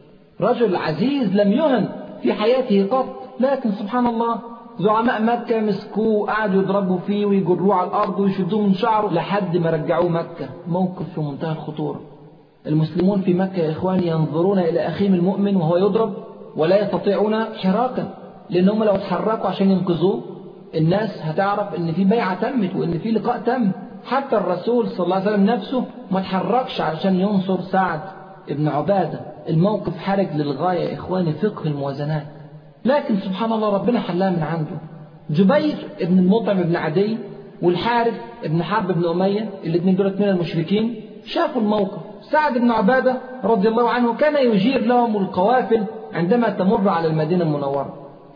رجل عزيز لم يهن في حياته قط لكن سبحان الله زعماء مكة مسكوه قعدوا يضربوا فيه ويجروه على الأرض ويشدوه من شعره لحد ما رجعوه مكة موقف في منتهى الخطورة المسلمون في مكة يا إخواني ينظرون إلى أخيهم المؤمن وهو يضرب ولا يستطيعون حراكا لأنهم لو اتحركوا عشان ينقذوه الناس هتعرف إن في بيعة تمت وإن في لقاء تم حتى الرسول صلى الله عليه وسلم نفسه ما اتحركش علشان ينصر سعد ابن عبادة الموقف حرج للغاية يا إخواني فقه الموازنات لكن سبحان الله ربنا حلها من عنده جبير ابن المطعم ابن عدي والحارث ابن حرب بن أمية الاثنين دولت من المشركين شافوا الموقف سعد بن عبادة رضي الله عنه كان يجير لهم القوافل عندما تمر على المدينة المنورة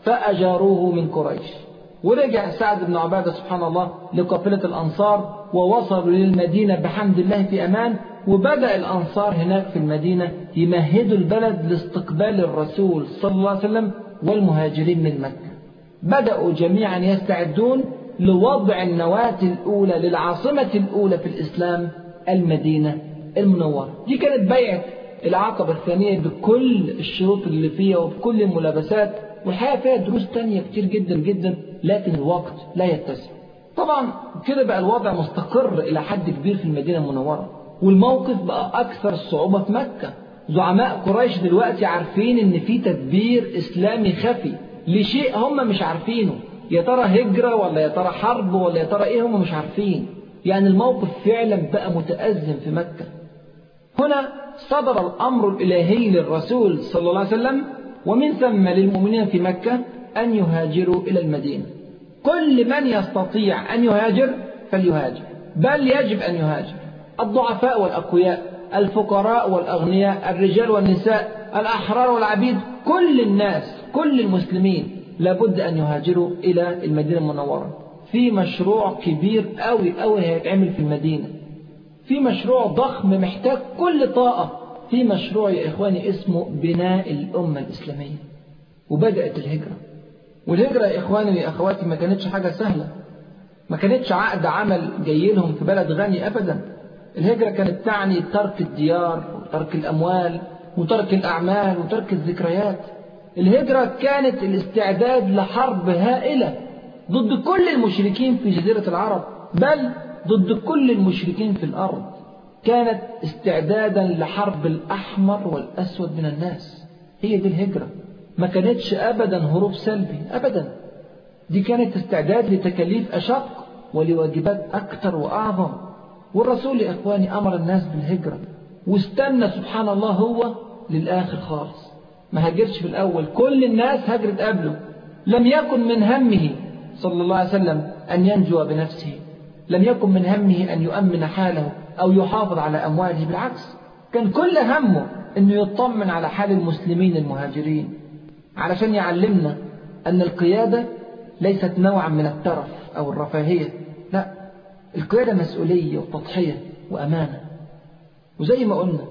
فأجاروه من قريش ورجع سعد بن عبادة سبحان الله لقافلة الأنصار ووصلوا للمدينة بحمد الله في أمان وبدأ الأنصار هناك في المدينة يمهدوا البلد لاستقبال الرسول صلى الله عليه وسلم والمهاجرين من مكة بدأوا جميعا يستعدون لوضع النواة الأولى للعاصمة الأولى في الإسلام المدينة المنورة دي كانت بيعة العقبة الثانية بكل الشروط اللي فيها وبكل الملابسات والحقيقة فيها دروس تانية كتير جدا جدا لكن الوقت لا يتسع طبعا كده بقى الوضع مستقر إلى حد كبير في المدينة المنورة والموقف بقى أكثر صعوبة في مكة زعماء قريش دلوقتي عارفين إن في تدبير إسلامي خفي لشيء هم مش عارفينه يا ترى هجرة ولا يا ترى حرب ولا يا ترى إيه هم مش عارفين يعني الموقف فعلا بقى متأزم في مكة هنا صدر الأمر الإلهي للرسول صلى الله عليه وسلم ومن ثم للمؤمنين في مكة أن يهاجروا إلى المدينة كل من يستطيع أن يهاجر فليهاجر بل يجب أن يهاجر الضعفاء والأقوياء الفقراء والأغنياء الرجال والنساء الأحرار والعبيد كل الناس كل المسلمين لابد أن يهاجروا إلى المدينة المنورة في مشروع كبير أوي أوي هيتعمل في المدينة في مشروع ضخم محتاج كل طاقة في مشروع يا إخواني اسمه بناء الأمة الإسلامية وبدأت الهجرة والهجرة يا إخواني ويا أخواتي ما كانتش حاجة سهلة ما كانتش عقد عمل جاي لهم في بلد غني أبدا الهجرة كانت تعني ترك الديار وترك الأموال وترك الأعمال وترك الذكريات الهجرة كانت الاستعداد لحرب هائلة ضد كل المشركين في جزيرة العرب بل ضد كل المشركين في الأرض كانت استعدادا لحرب الأحمر والأسود من الناس هي دي الهجرة ما كانتش أبدا هروب سلبي أبدا دي كانت استعداد لتكاليف أشق ولواجبات أكثر وأعظم والرسول يا إخواني أمر الناس بالهجرة واستنى سبحان الله هو للآخر خالص ما هاجرش في الأول كل الناس هاجرت قبله لم يكن من همه صلى الله عليه وسلم أن ينجو بنفسه لم يكن من همه أن يؤمن حاله أو يحافظ على أمواله بالعكس كان كل همه أنه يطمن على حال المسلمين المهاجرين علشان يعلمنا أن القيادة ليست نوعا من الترف أو الرفاهية لا القيادة مسؤولية وتضحية وأمانة وزي ما قلنا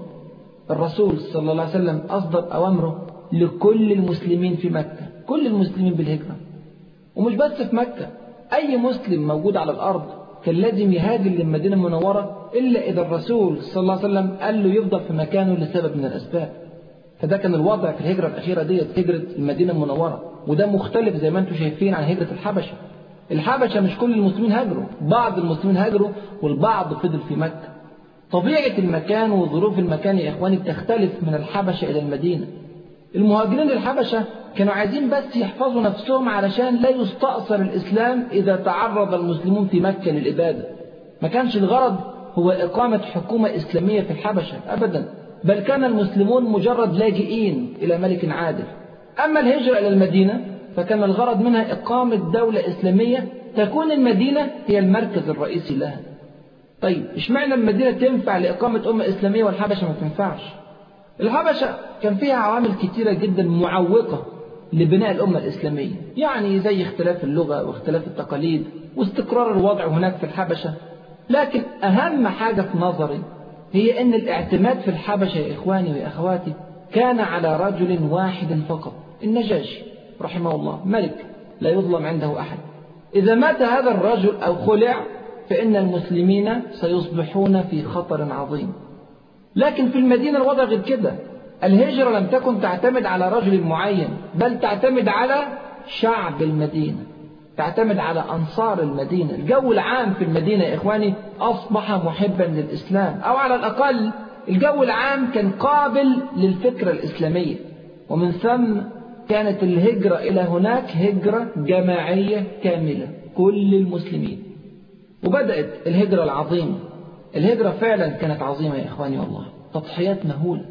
الرسول صلى الله عليه وسلم أصدر أوامره لكل المسلمين في مكة كل المسلمين بالهجرة ومش بس في مكة أي مسلم موجود على الأرض كان لازم يهاجر للمدينة المنورة إلا إذا الرسول صلى الله عليه وسلم قال له يفضل في مكانه لسبب من الأسباب فده كان الوضع في الهجرة الأخيرة ديت هجرة المدينة المنورة وده مختلف زي ما انتم شايفين عن هجرة الحبشة الحبشة مش كل المسلمين هاجروا بعض المسلمين هاجروا والبعض فضل في مكة طبيعة المكان وظروف المكان يا إخواني بتختلف من الحبشة إلى المدينة المهاجرين للحبشة كانوا عايزين بس يحفظوا نفسهم علشان لا يستأصل الإسلام إذا تعرض المسلمون في مكة للإبادة ما كانش الغرض هو إقامة حكومة إسلامية في الحبشة أبدا بل كان المسلمون مجرد لاجئين إلى ملك عادل أما الهجرة إلى المدينة فكان الغرض منها إقامة دولة إسلامية تكون المدينة هي المركز الرئيسي لها طيب اشمعنى المدينة تنفع لإقامة أمة إسلامية والحبشة ما تنفعش الحبشة كان فيها عوامل كتيرة جدا معوقة لبناء الأمة الإسلامية يعني زي اختلاف اللغة واختلاف التقاليد واستقرار الوضع هناك في الحبشة لكن أهم حاجة في نظري هي أن الاعتماد في الحبشة يا إخواني وأخواتي كان على رجل واحد فقط النجاشي رحمه الله ملك لا يظلم عنده أحد إذا مات هذا الرجل أو خلع فإن المسلمين سيصبحون في خطر عظيم لكن في المدينة الوضع غير كده الهجرة لم تكن تعتمد على رجل معين بل تعتمد على شعب المدينة تعتمد على أنصار المدينة الجو العام في المدينة يا إخواني أصبح محبا للإسلام أو على الأقل الجو العام كان قابل للفكرة الإسلامية ومن ثم كانت الهجرة إلى هناك هجرة جماعية كاملة كل المسلمين وبدأت الهجرة العظيمة الهجرة فعلا كانت عظيمة يا إخواني والله تضحيات مهولة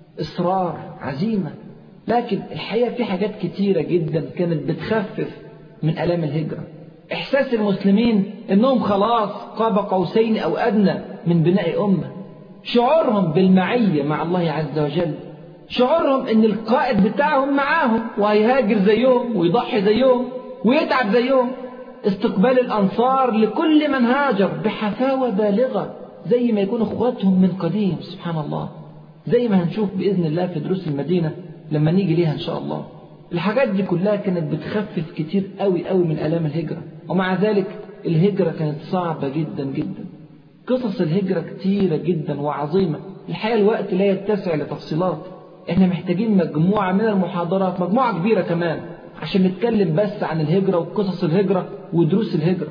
إصرار عزيمة لكن الحقيقة في حاجات كتيرة جدا كانت بتخفف من ألام الهجرة إحساس المسلمين إنهم خلاص قاب قوسين أو أدنى من بناء أمة شعورهم بالمعية مع الله عز وجل شعورهم إن القائد بتاعهم معاهم وهيهاجر زيهم ويضحي زيهم ويتعب زيهم استقبال الأنصار لكل من هاجر بحفاوة بالغة زي ما يكونوا اخواتهم من قديم سبحان الله زي ما هنشوف بإذن الله في دروس المدينة لما نيجي ليها إن شاء الله الحاجات دي كلها كانت بتخفف كتير قوي قوي من آلام الهجرة ومع ذلك الهجرة كانت صعبة جدا جدا قصص الهجرة كتيرة جدا وعظيمة الحقيقة الوقت لا يتسع لتفصيلات احنا محتاجين مجموعة من المحاضرات مجموعة كبيرة كمان عشان نتكلم بس عن الهجرة وقصص الهجرة ودروس الهجرة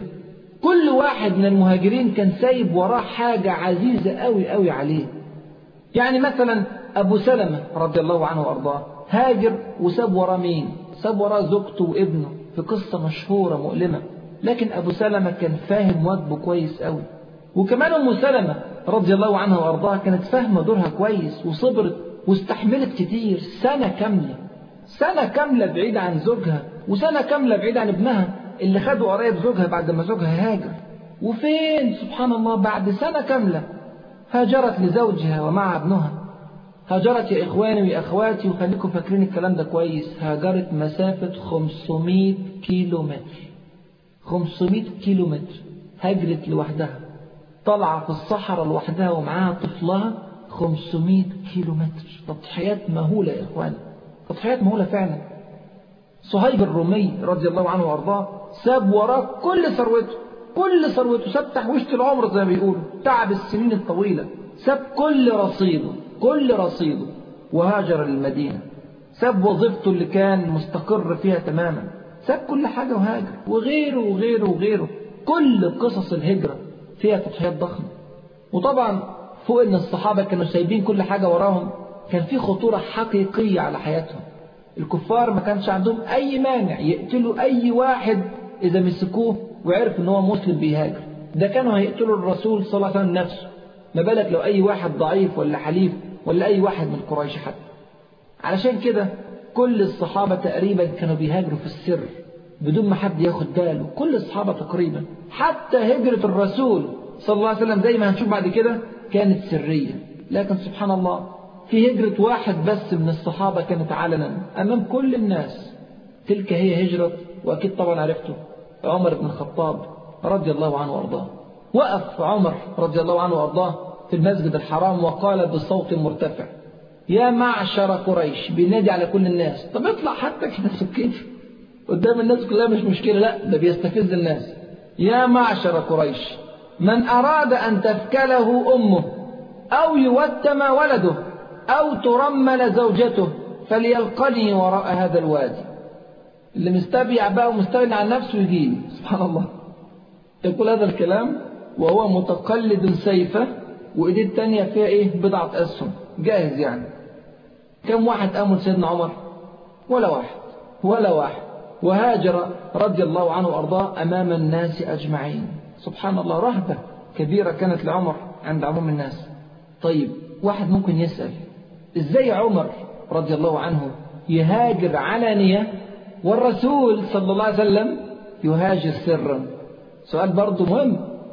كل واحد من المهاجرين كان سايب وراه حاجة عزيزة قوي قوي عليه يعني مثلا أبو سلمة رضي الله عنه وأرضاه هاجر وساب وراه مين ساب وراه زوجته وابنه في قصة مشهورة مؤلمة لكن أبو سلمة كان فاهم واجبه كويس قوي وكمان أم سلمة رضي الله عنها وأرضاها كانت فاهمة دورها كويس وصبرت واستحملت كتير سنة كاملة سنة كاملة بعيد عن زوجها وسنة كاملة بعيد عن ابنها اللي خدوا قرايب زوجها بعد ما زوجها هاجر وفين سبحان الله بعد سنة كاملة هاجرت لزوجها ومع ابنها هاجرت يا إخواني ويا أخواتي وخليكم فاكرين الكلام ده كويس هاجرت مسافة 500 كيلو متر 500 كيلو متر هاجرت لوحدها طالعة في الصحراء لوحدها ومعاها طفلها 500 كيلو متر تضحيات مهولة يا إخوان تضحيات مهولة فعلا صهيب الرومي رضي الله عنه وأرضاه ساب وراه كل ثروته كل ثروته ساب تحويشة العمر زي ما بيقولوا تعب السنين الطويلة ساب كل رصيده كل رصيده وهاجر للمدينة ساب وظيفته اللي كان مستقر فيها تماما ساب كل حاجة وهاجر وغيره وغيره وغيره كل قصص الهجرة فيها تضحيات ضخمة وطبعا فوق ان الصحابة كانوا سايبين كل حاجة وراهم كان في خطورة حقيقية على حياتهم الكفار ما كانش عندهم اي مانع يقتلوا اي واحد اذا مسكوه وعرف ان هو مسلم بيهاجر ده كانوا هيقتلوا الرسول صلى الله عليه وسلم نفسه ما بالك لو اي واحد ضعيف ولا حليف ولا اي واحد من قريش حتى علشان كده كل الصحابة تقريبا كانوا بيهاجروا في السر بدون ما حد ياخد باله كل الصحابة تقريبا حتى هجرة الرسول صلى الله عليه وسلم زي ما هنشوف بعد كده كانت سرية لكن سبحان الله في هجرة واحد بس من الصحابة كانت علنا أمام كل الناس تلك هي هجرة وأكيد طبعا عرفته عمر بن الخطاب رضي الله عنه وأرضاه وقف عمر رضي الله عنه وأرضاه في المسجد الحرام وقال بصوت مرتفع يا معشر قريش بينادي على كل الناس طب اطلع حتى كده سكتي قدام الناس كلها مش مشكلة لا ده بيستفز الناس يا معشر قريش من أراد أن تفكله أمه أو يوتم ولده أو ترمل زوجته فليلقني وراء هذا الوادي اللي مستبيع بقى ومستغني عن نفسه يجيني سبحان الله يقول هذا الكلام وهو متقلد سيفه وإيديه التانية فيها إيه بضعة أسهم جاهز يعني كم واحد أمن سيدنا عمر ولا واحد ولا واحد وهاجر رضي الله عنه وأرضاه أمام الناس أجمعين سبحان الله رهبة كبيرة كانت لعمر عند عموم الناس طيب واحد ممكن يسأل إزاي عمر رضي الله عنه يهاجر علانية والرسول صلى الله عليه وسلم يهاجر سرا سؤال برضه مهم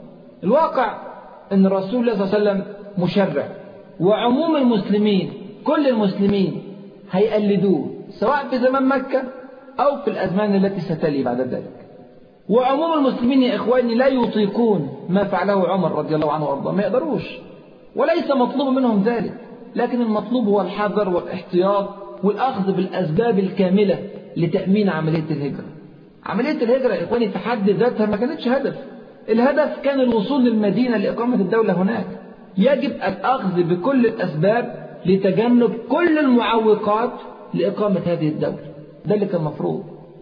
الواقع أن الرسول صلى الله عليه وسلم مشرع وعموم المسلمين كل المسلمين هيقلدوه سواء في زمان مكة أو في الأزمان التي ستلي بعد ذلك وعموم المسلمين يا إخواني لا يطيقون ما فعله عمر رضي الله عنه وأرضاه ما يقدروش وليس مطلوب منهم ذلك لكن المطلوب هو الحذر والاحتياط والأخذ بالأسباب الكاملة لتأمين عملية الهجرة عملية الهجرة يا إخواني في حد ذاتها ما كانتش هدف الهدف كان الوصول للمدينة لإقامة الدولة هناك يجب الأخذ بكل الأسباب لتجنب كل المعوقات لإقامة هذه الدولة ده اللي كان المفروض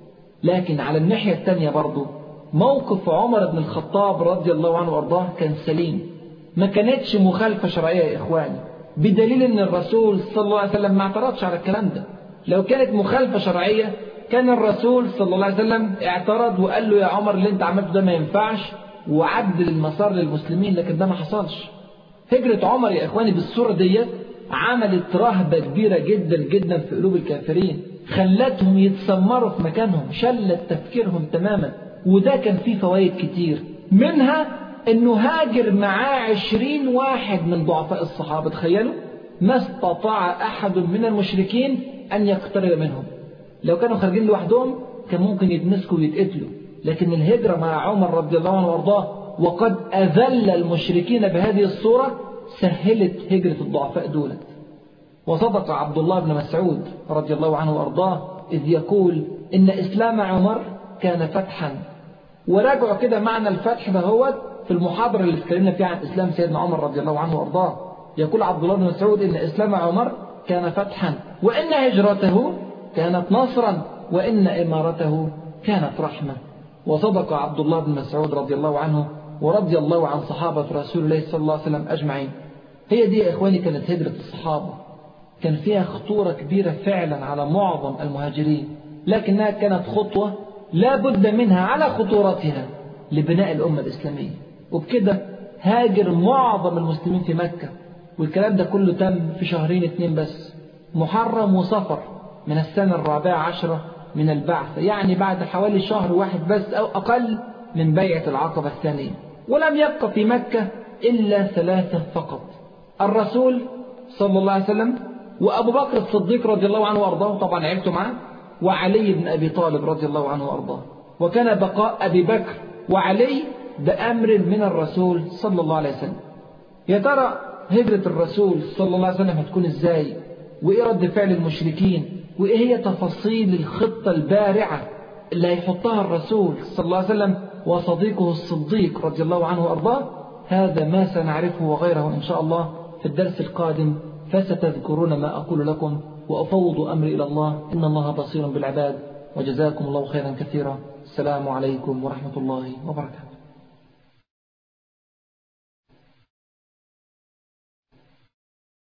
لكن على الناحية الثانية برضه موقف عمر بن الخطاب رضي الله عنه وارضاه كان سليم ما كانتش مخالفة شرعية يا إخواني بدليل أن الرسول صلى الله عليه وسلم ما اعترضش على الكلام ده لو كانت مخالفة شرعية كان الرسول صلى الله عليه وسلم اعترض وقال له يا عمر اللي انت عملته ده ما ينفعش وعدل المسار للمسلمين لكن ده ما حصلش هجرة عمر يا إخواني بالصورة ديت عملت رهبة كبيرة جدا جدا في قلوب الكافرين خلتهم يتسمروا في مكانهم شلت تفكيرهم تماما وده كان فيه فوائد كتير منها انه هاجر معاه عشرين واحد من ضعفاء الصحابة تخيلوا ما استطاع احد من المشركين ان يقترب منهم لو كانوا خارجين لوحدهم كان ممكن يتمسكوا ويتقتلوا لكن الهجرة مع عمر رضي الله عنه وارضاه وقد أذل المشركين بهذه الصورة سهلت هجرة الضعفاء دولت وصدق عبد الله بن مسعود رضي الله عنه وأرضاه إذ يقول إن إسلام عمر كان فتحا وراجعوا كده معنى الفتح ده هو في المحاضرة اللي اتكلمنا فيها عن إسلام سيدنا عمر رضي الله عنه وأرضاه يقول عبد الله بن مسعود إن إسلام عمر كان فتحا وإن هجرته كانت نصرا وإن إمارته كانت رحمة وصدق عبد الله بن مسعود رضي الله عنه ورضي الله عن صحابة رسول الله صلى الله عليه وسلم أجمعين هي دي يا إخواني كانت هجرة الصحابة كان فيها خطورة كبيرة فعلا على معظم المهاجرين لكنها كانت خطوة لا بد منها على خطورتها لبناء الأمة الإسلامية وبكده هاجر معظم المسلمين في مكة والكلام ده كله تم في شهرين اتنين بس محرم وصفر من السنة الرابعة عشرة من البعث يعني بعد حوالي شهر واحد بس أو أقل من بيعة العقبة الثانية ولم يبقى في مكة إلا ثلاثة فقط الرسول صلى الله عليه وسلم وأبو بكر الصديق رضي الله عنه وأرضاه طبعا عرفته معاه وعلي بن أبي طالب رضي الله عنه وأرضاه وكان بقاء أبي بكر وعلي بأمر من الرسول صلى الله عليه وسلم يا ترى هجرة الرسول صلى الله عليه وسلم هتكون ازاي وايه رد فعل المشركين وايه هي تفاصيل الخطة البارعة اللي هيحطها الرسول صلى الله عليه وسلم وصديقه الصديق رضي الله عنه وأرضاه هذا ما سنعرفه وغيره إن شاء الله في الدرس القادم فستذكرون ما أقول لكم وأفوض أمري إلى الله إن الله بصير بالعباد وجزاكم الله خيرا كثيرا السلام عليكم ورحمة الله وبركاته